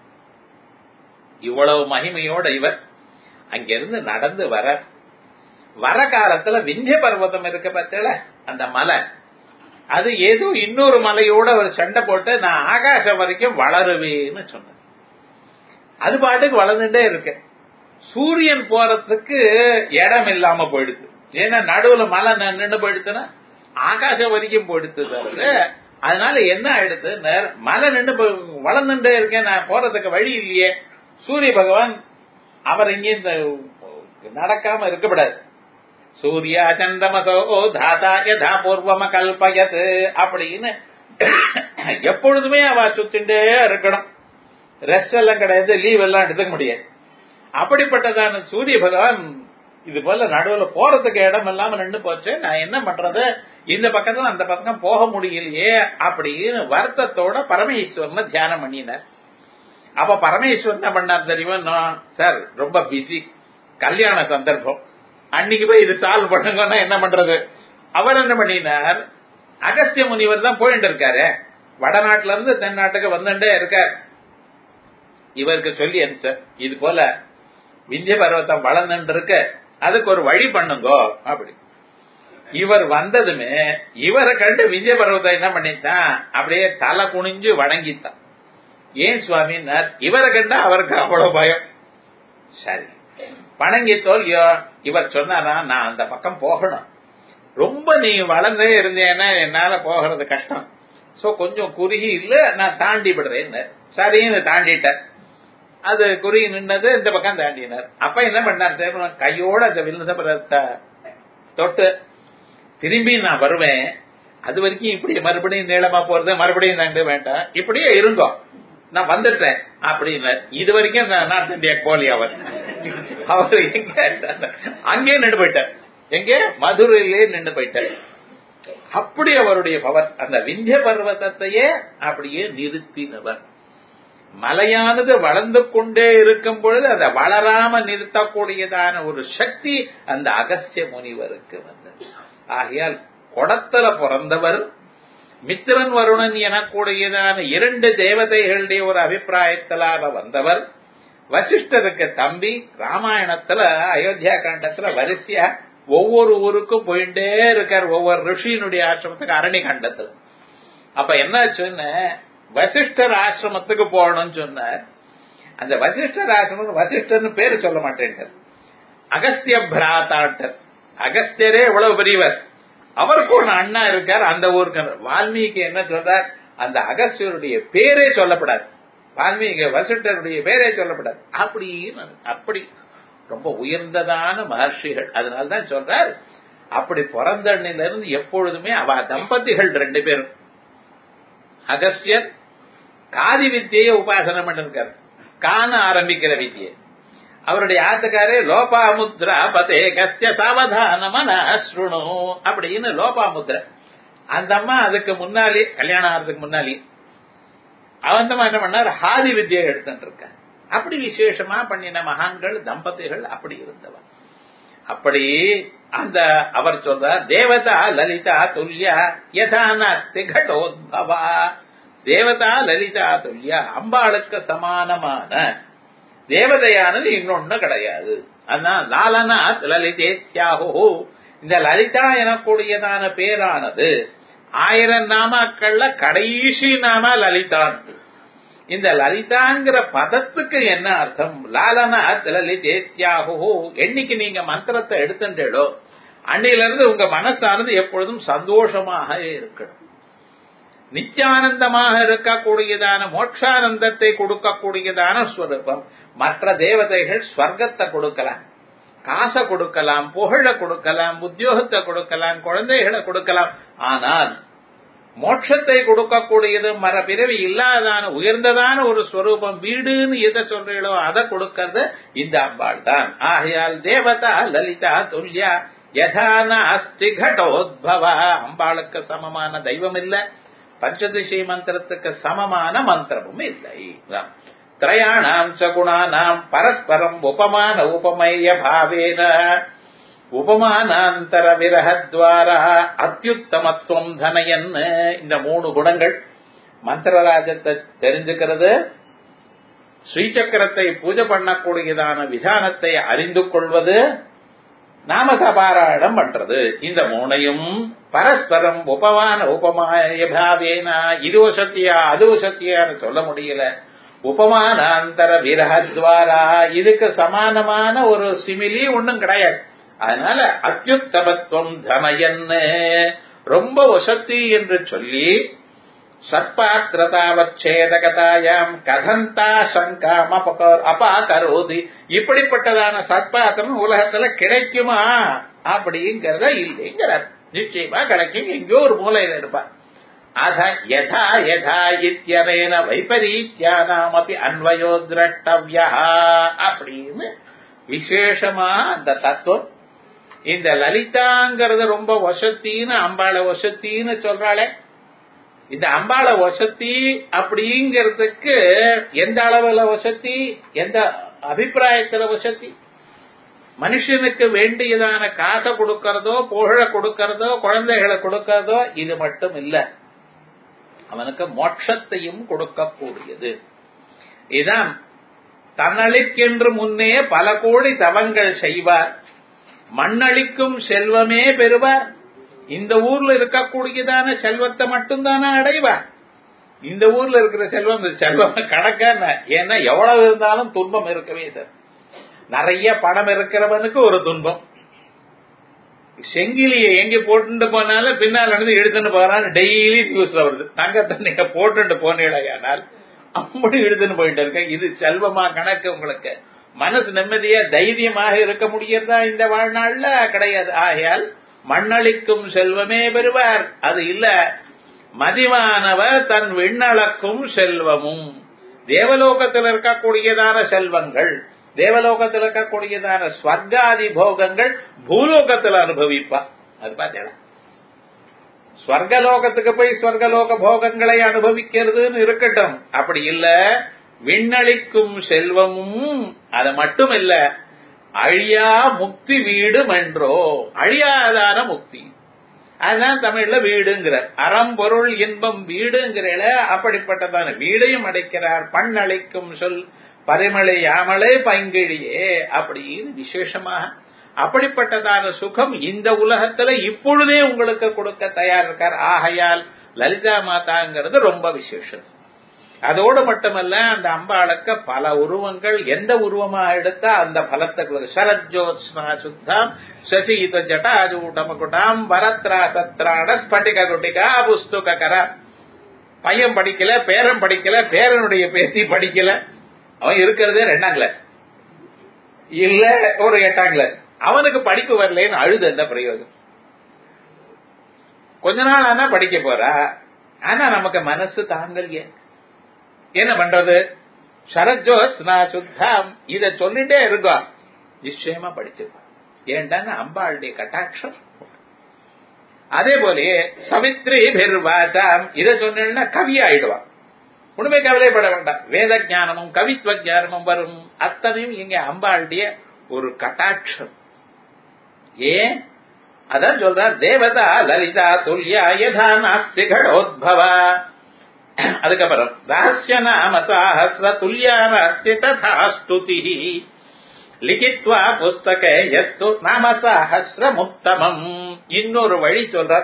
Speaker 1: இவ்வளவு மகிமையோட இவர் அங்கிருந்து நடந்து வர வர காலத்துல விந்திய பர்வதம் இருக்க பத்தில அந்த மலை அது ஏதோ இன்னொரு மலையோட ஒரு சண்டை போட்டு நான் ஆகாசம் வரைக்கும் வளருவேன்னு சொன்னேன் அது பாட்டுக்கு வளர்ந்துட்டே இருக்கு சூரியன் போறதுக்கு இடம் இல்லாம போயிடுது ஏன்னா நடுவுல மலை நின்று போயிடுச்சுன்னா ஆகாசம் வரைக்கும் போயிடுத்து தவிர அதனால என்ன ஆயிடுது மலை நின்று வளர்ந்துட்டே இருக்கேன் நான் போறதுக்கு வழி இல்லையே சூரிய பகவான் அவர் இங்க இந்த நடக்காம இருக்கக்கூடாது சூர்யா சந்தமசோ தாத்தா யதா பூர்வம கல்பயத் அப்படின்னு எப்பொழுதுமே அவ சுத்திண்டே இருக்கணும் ரெஸ்ட் எல்லாம் கிடையாது லீவ் எல்லாம் எடுத்துக்க முடியாது அப்படிப்பட்டதான சூரிய பகவான் இது போல நடுவுல போறதுக்கு இடம் இல்லாம நின்று போச்சு நான் என்ன பண்றது இந்த பக்கத்துல அந்த பக்கம் போக முடியலையே அப்படின்னு வருத்தத்தோட பரமேஸ்வரனை தியானம் பண்ணினார் அப்ப பரமேஸ்வரன் என்ன பண்ணார் தெரியுமா நான், சார் ரொம்ப பிஸி கல்யாண சந்தர்ப்பம் அன்னைக்கு போய் இது சால்வ் பண்ணுங்கன்னா என்ன பண்றது அவர் என்ன பண்ணினார் அகஸ்திய முனிவர் தான் போயிட்டு இருக்காரு வடநாட்டுல இருந்து தென்னாட்டுக்கு வந்துட்டே இருக்கார் இவருக்கு சொல்லி அனுப்பிச்சார் இது போல விந்திய பர்வத்தம் வளர்ந்துட்டு இருக்கு அதுக்கு ஒரு வழி பண்ணுங்கோ அப்படி இவர் வந்ததுமே இவரை கண்டு விஜய பர்வதம் என்ன பண்ணிட்டான் அப்படியே தலை குனிஞ்சு வணங்கித்தான் ஏன் சுவாமின்னார் இவரை கண்டா அவருக்கு அவ்வளவு பயம் சரி வணங்கி தோல்வியோ இவர் சொன்னாரா நான் அந்த பக்கம் போகணும் ரொம்ப நீ வளர்ந்தே இருந்தேன்னா என்னால போகிறது கஷ்டம் சோ கொஞ்சம் குறுகி இல்ல நான் தாண்டி விடுறேன் சரின்னு தாண்டிட்டேன் அது குறுகி நின்னது இந்த பக்கம் தாண்டினார் அப்ப என்ன பண்ணார் தெரியுமா? கையோட அந்த வில்லுத தொட்டு திரும்பி நான் வருவேன் அது வரைக்கும் இப்படி மறுபடியும் நீளமா போறது மறுபடியும் தாண்ட வேண்டாம் இப்படியே இருங்கோ நான் வந்துட்டேன் அப்படின்னு இது வரைக்கும் நான் நார்த் இந்தியாக்கு போலி அவர் அவர் எங்க அங்கே நின்று போயிட்டார் எங்கே மதுரையிலே நின்று போயிட்டார் அப்படி அவருடைய பவர் அந்த விந்திய பர்வதத்தையே அப்படியே நிறுத்தினவர் மலையானது வளர்ந்து கொண்டே இருக்கும் பொழுது அதை வளராம நிறுத்தக்கூடியதான ஒரு சக்தி அந்த அகஸ்திய முனிவருக்கு வந்தது ஆகையால் குடத்துல பிறந்தவர் மித்திரன் வருணன் எனக்கூடியதான இரண்டு தேவதைகளுடைய ஒரு அபிப்பிராயத்திலாக வந்தவர் வசிஷ்டருக்கு தம்பி ராமாயணத்துல அயோத்தியா காண்டத்துல வரிசையா ஒவ்வொரு ஊருக்கும் போயிட்டே இருக்கார் ஒவ்வொரு ரிஷியினுடைய ஆசிரமத்துக்கு அரணி காண்டத்துல அப்ப என்னாச்சுன்னு வசிஷ்டர் ஆசிரமத்துக்கு போகணும்னு சொன்னார் அந்த வசிஷ்டர் ஆசிரமம் வசிஷ்டர்னு பேரு சொல்ல மாட்டேன்டார் அகஸ்திய பிராத்தாட்டர் அகஸ்தியரே எவ்வளவு பெரியவர் அவருக்கு ஒரு அண்ணா இருக்கார் அந்த ஊருக்கு வால்மீகி என்ன சொல்றார் அந்த அகஸ்தியருடைய பேரே சொல்லப்படாது வால்மீகி வசிஷ்டருடைய பேரே சொல்லப்படாது அப்படின்னு அப்படி ரொம்ப உயர்ந்ததான மகர்ஷிகள் அதனால்தான் சொல்றார் அப்படி பிறந்த இருந்து எப்பொழுதுமே அவ தம்பதிகள் ரெண்டு பேரும் அகஸ்தியர் காதி வித்தியை உபாசனம் பண்ணிருக்கார் காண ஆரம்பிக்கிற வித்தியை அவருடைய ஆத்துக்காரே லோபாமுத்ரா பதே கஸ்ய சாவதான அஸ்ருணு அப்படின்னு லோபாமுத்ரா அந்த அம்மா அதுக்கு முன்னாலே கல்யாணம் ஆகிறதுக்கு முன்னாலே அவந்தமா என்ன பண்ணார் ஹாதி வித்தியை எடுத்துட்டு இருக்க அப்படி விசேஷமா பண்ணின மகான்கள் தம்பதிகள் அப்படி இருந்தவர் அப்படி அந்த அவர் சொல்றார் தேவதா லலிதா துல்யா யதா நாஸ்தி கடோத்பவா தேவதா லலிதா துல்யா அம்பாளுக்கு சமானமான தேவதையானது இன்னொன்னு கிடையாது அதான் லாலநாத் லலிதேத்யாஹோ இந்த லலிதா எனக்கூடியதான பேரானது ஆயிரம் நாமாக்கள்ல கடைசி நாம லலிதான் இந்த லலிதாங்கிற பதத்துக்கு என்ன அர்த்தம் லாலநாத் லலிதேத்யாஹோ என்னைக்கு நீங்க மந்திரத்தை எடுத்துட்டேடோ அன்னையில இருந்து உங்க மனசானது எப்பொழுதும் சந்தோஷமாக இருக்கணும் நித்தியானந்தமாக இருக்கக்கூடியதான மோட்சானந்தத்தை கொடுக்கக்கூடியதான ஸ்வரூபம் மற்ற தேவதைகள் ஸ்வர்க்கத்தை கொடுக்கலாம் காசை கொடுக்கலாம் புகழ கொடுக்கலாம் உத்தியோகத்தை கொடுக்கலாம் குழந்தைகளை கொடுக்கலாம் ஆனால் மோட்சத்தை கொடுக்கக்கூடியது மர பிறவி இல்லாதான உயர்ந்ததான ஒரு ஸ்வரூபம் வீடுன்னு எதை சொல்றீங்களோ அதை கொடுக்கறது இந்த அம்பாள் தான் ஆகையால் தேவதா லலிதா துல்யா யதான அஸ்தி கடோத்பவா அம்பாளுக்கு சமமான தெய்வம் இல்ல பஞ்சதிஷி மந்திரத்துக்கு சமமான மந்திரமும் இல்லை திரயாணாம் ச குணானாம் பரஸ்பரம் உபமான உபமய பாவேன உபமானாந்தர விரகத்வாரா அத்தியுத்தமத்துவம் தனயன் இந்த மூணு குணங்கள் மந்திரராஜத்தை தெரிஞ்சுக்கிறது ஸ்ரீசக்கரத்தை பூஜை பண்ணக்கூடியதான விதானத்தை அறிந்து கொள்வது நாமசபாராயணம் பண்றது இந்த மூணையும் பரஸ்பரம் உபமான உபமாய பாவேனா இது சத்தியா அது சத்தியான்னு சொல்ல முடியல உபமானாந்தர விரகத்வாரா இதுக்கு சமானமான ஒரு சிமிலி ஒன்றும் கிடையாது அதனால அத்தியுத்தமத்துவம் தனயன்னு ரொம்ப வசத்தி என்று சொல்லி சத்பாத்திரதாவச்சேதகதாயாம் கதந்தா சங்காம் அபாகரோதி இப்படிப்பட்டதான சத்பாத்திரம் உலகத்துல கிடைக்குமா அப்படிங்கறத இல்லைங்கிறார் நிச்சயமா கிடைக்கும் எங்கேயோ ஒரு மூலையில இருப்பா அத யதா யதா இத்தியனேன வைபரீத்யானாமபி அன்வயோ திரட்டவ்யா அப்படின்னு விசேஷமா அந்த தத்துவம் இந்த லலிதாங்கிறது ரொம்ப வசத்தின்னு அம்பாள வசத்தின்னு சொல்றாளே இந்த அம்பாள வசதி அப்படிங்கிறதுக்கு எந்த அளவுல வசதி எந்த அபிப்பிராயத்துல வசதி மனுஷனுக்கு வேண்டியதான காசை கொடுக்கறதோ புகழ கொடுக்கறதோ குழந்தைகளை கொடுக்கறதோ இது மட்டும் இல்ல அவனுக்கு மோட்சத்தையும் கொடுக்கக்கூடியது இதான் தன்னளிக்கென்று முன்னே பல கோடி தவங்கள் செய்வார் மண்ணளிக்கும் செல்வமே பெறுவார் இந்த ஊர்ல இருக்கக்கூடியதான செல்வத்தை மட்டும்தானே அடைவார் இந்த ஊர்ல இருக்கிற செல்வம் செல்வம் கணக்கான ஏன்னா எவ்வளவு இருந்தாலும் துன்பம் இருக்கவே சார் நிறைய பணம் இருக்கிறவனுக்கு ஒரு துன்பம் செங்கிலிய எங்க போட்டுட்டு போனாலும் பின்னால் இருந்து எடுத்துட்டு போறான்னு டெய்லி நியூஸ்ல வருது தங்கத்தை நீங்க போட்டுட்டு போனீங்களேயானால் அப்படி எடுத்துன்னு போயிட்டு இருக்க இது செல்வமா கணக்கு உங்களுக்கு மனசு நிம்மதியா தைரியமாக இருக்க முடியறதா இந்த வாழ்நாள்ல கிடையாது ஆகையால் மண்ணளிக்கும் செல்வமே பெறுவார் அது இல்ல மதிவானவர் தன் விண்ணளக்கும் செல்வமும் தேவலோகத்தில் இருக்கக்கூடியதான செல்வங்கள் தேவலோகத்தில் இருக்கக்கூடியதான ஸ்வர்காதி போகங்கள் பூலோகத்தில் அனுபவிப்பா அது பார்த்தீங்களா ஸ்வர்கலோகத்துக்கு போய் ஸ்வர்கலோக போகங்களை அனுபவிக்கிறதுன்னு இருக்கட்டும் அப்படி இல்ல விண்ணளிக்கும் செல்வமும் அது மட்டும் இல்ல அழியா முக்தி வீடும் என்றோ அழியாதான முக்தி அதுதான் தமிழ்ல வீடுங்கிற அறம்பொருள் இன்பம் வீடுங்கிறல அப்படிப்பட்டதான வீடையும் அடைக்கிறார் பண்ணளிக்கும் சொல் பரிமளை யாமலே பைங்கிழியே அப்படின்னு விசேஷமாக அப்படிப்பட்டதான சுகம் இந்த உலகத்துல இப்பொழுதே உங்களுக்கு கொடுக்க தயார் இருக்கார் ஆகையால் லலிதா மாதாங்கிறது ரொம்ப விசேஷம் அதோடு மட்டுமல்ல அந்த அம்பாளுக்கு பல உருவங்கள் எந்த உருவமா எடுத்தா அந்த பலத்தை கொடுக்கு சரஜோத்ஸ்னா சுத்தம் சசித ஜட்டாஜூட்டமகுட்டாம் வரத்ரா சத்ராட ஸ்பட்டிக குட்டிகா புஸ்துக கர பையன் படிக்கல பேரன் படிக்கல பேரனுடைய பேத்தி படிக்கல அவன் இருக்கிறதே ரெண்டாம் கிளாஸ் இல்ல ஒரு எட்டாம் கிளாஸ் அவனுக்கு படிப்பு வரலன்னு அழுது என்ன பிரயோஜனம் கொஞ்ச நாள் ஆனா படிக்க போறா ஆனா நமக்கு மனசு தாங்கலையே என்ன பண்றது சரஜோஸ்னா சுத்தம் இத சொல்லிட்டே இருக்கோம் நிச்சயமா படிச்சிருப்பான் ஏன்டான்னு அம்பாளுடைய கட்டாட்சம் அதே போலயே சவித்ரி பெருவாச்சாம் இதை சொன்னா கவி ஆயிடுவான் உண்மை கவலைப்பட வேண்டாம் வேத ஜானமும் கவித்துவ ஜானமும் வரும் அத்தனையும் இங்க அம்பாளுடைய ஒரு கட்டாட்சம் ஏன் அதான் சொல்றார் தேவதா லலிதா துல்யா யதா நாஸ்தி கடோத்பவா அதுக்கப்புறம் ரகசிய நாம சாஹசிர துல்யா நாஸ்தி ததா ஸ்துதி லிகித்வா புஸ்தக எஸ்து நாம சாஹசிர முத்தமம் இன்னொரு வழி சொல்றார்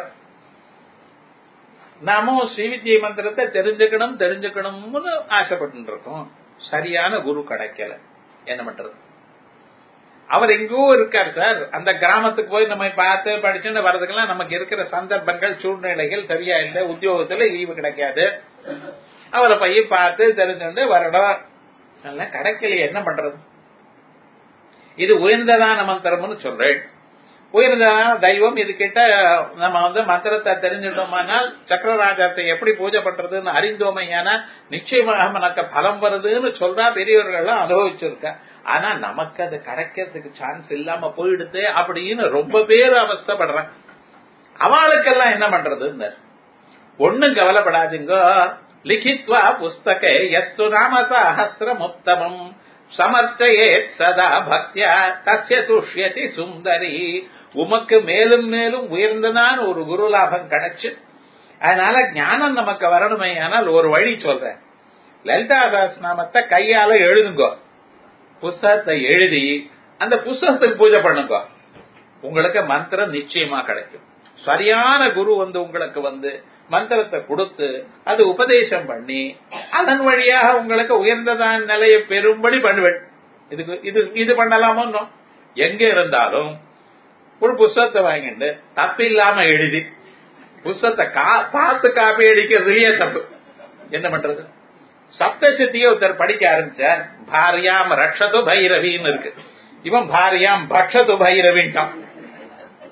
Speaker 1: நாமும் ஸ்ரீவித்ய மந்திரத்தை தெரிஞ்சுக்கணும் தெரிஞ்சுக்கணும்னு ஆசைப்பட்டு இருக்கோம் சரியான குரு கிடைக்கல என்ன பண்றது அவர் எங்கோ இருக்கார் சார் அந்த கிராமத்துக்கு போய் நம்ம பார்த்து படிச்சுன்னு வர்றதுக்கெல்லாம் நமக்கு இருக்கிற சந்தர்ப்பங்கள் சூழ்நிலைகள் சரியா இல்லை உத்தியோகத்துல லீவு கிடைக்காது அவரை போய் பார்த்து தெரிஞ்சுட்டு வரணும் அதெல்லாம் கிடைக்கலையே என்ன பண்றது இது உயர்ந்ததான மந்திரம்னு சொல்றேன் உயர்ந்ததான தெய்வம் இது கிட்ட நம்ம வந்து மந்திரத்தை தெரிஞ்சிட்டோமானால் சக்கரராஜத்தை எப்படி பூஜை பண்றதுன்னு அறிந்தோமையான நிச்சயமாக நமக்கு பலம் வருதுன்னு சொல்றா பெரியவர்கள்லாம் அனுபவிச்சிருக்க ஆனா நமக்கு அது கிடைக்கிறதுக்கு சான்ஸ் இல்லாம போயிடுது அப்படின்னு ரொம்ப பேர் அவஸ்தப்படுறாங்க அவளுக்கெல்லாம் என்ன பண்றதுன்னு ஒண்ணும் கவலைப்படாதீங்க லிখিத்வா புஸ்தக எஸ்து நாம சாஹசிரம் உத்தமம் சமர்ச்சயே சதா பக்தியா தஸ்ய துஷ்யதி சுந்தரி உமக்கு மேலும் மேலும் உயர்ந்ததான ஒரு குரு லாபம் கிடைச்சு அதனால ஞானம் நமக்கு வரணுமே ஆனால் ஒரு வழி சொல்றேன் லலிதாதாஸ் நாமத்தை கையால எழுதுங்க புஸ்தகத்தை எழுதி அந்த புஸ்தகத்துக்கு பூஜை பண்ணுங்க உங்களுக்கு மந்திரம் நிச்சயமா கிடைக்கும் சரியான குரு வந்து உங்களுக்கு வந்து மந்திரத்தை கொடுத்து அது உபதேசம் பண்ணி அதன் வழியாக உங்களுக்கு உயர்ந்ததான நிலையை பெறும்படி பண்ணுவேன் இதுக்கு இது இது பண்ணலாமோ எங்க இருந்தாலும் ஒரு புஸ்தகத்தை வாங்கிட்டு தப்பு இல்லாம எழுதி புஸ்தகத்தை பார்த்து காப்பி அடிக்கிறதுலயே தப்பு என்ன பண்றது சப்தசத்திய ஒருத்தர் படிக்க ஆரம்பிச்சார் பாரியாம் ரக்ஷது பைரவின்னு இருக்கு இவன் பாரியாம் பக்ஷது பைரவின்ட்டான்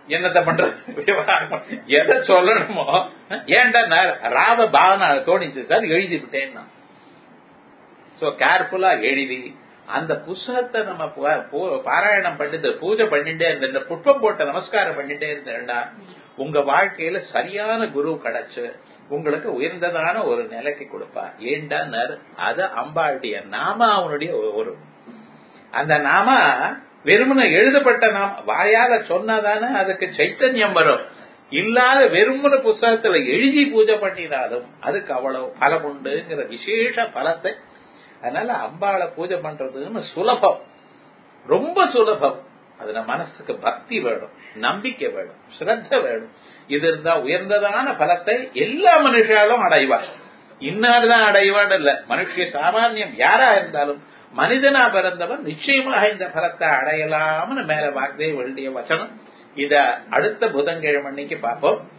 Speaker 1: என்னத்த பண்றது எதை சொல்லணுமோ ஏன்டா நான் ராவ பாவனா தோணிச்சு சார் எழுதி விட்டேன்னா சோ கேர்ஃபுல்லா எழுதி அந்த புஸ்தகத்தை நம்ம பு- பு- பாராயணம் பண்ணிட்டு பூஜை பண்ணிட்டே இருந்த புஷ்பம் போட்ட நமஸ்காரம் பண்ணிட்டே இருந்தேன்டா உங்க வாழ்க்கையில சரியான குரு கிடைச்சு உங்களுக்கு உயர்ந்ததான ஒரு நிலைக்கு கொடுப்பா ஏண்டா அது அம்பாளுடைய நாம அவனுடைய ஒரு அந்த நாம வெறுமன எழுதப்பட்ட நாம வாயால சொன்னாதானே அதுக்கு சைத்தன்யம் வரும் இல்லாத வெறுமன புஸ்தகத்துல எழுதி பூஜை பண்ணினாலும் அதுக்கு அவ்வளவு பலம் உண்டுங்கிற விசேஷ பலத்தை அதனால அம்பாளை பூஜை பண்றதுன்னு சுலபம் ரொம்ப சுலபம் அதுல மனசுக்கு பக்தி வேணும் நம்பிக்கை வேணும் ஸ்ரத்த வேணும் இது இருந்தா உயர்ந்ததான பலத்தை எல்லா மனுஷாலும் அடைவார் இன்னார்தான் அடைவான் இல்ல மனுஷ சாமானியம் யாரா இருந்தாலும் மனிதனா பிறந்தவன் நிச்சயமாக இந்த பலத்தை அடையலாம்னு மேல வார்த்தை வேண்டிய வசனம் இத அடுத்த புதன்கிழமை அன்னைக்கு பார்ப்போம்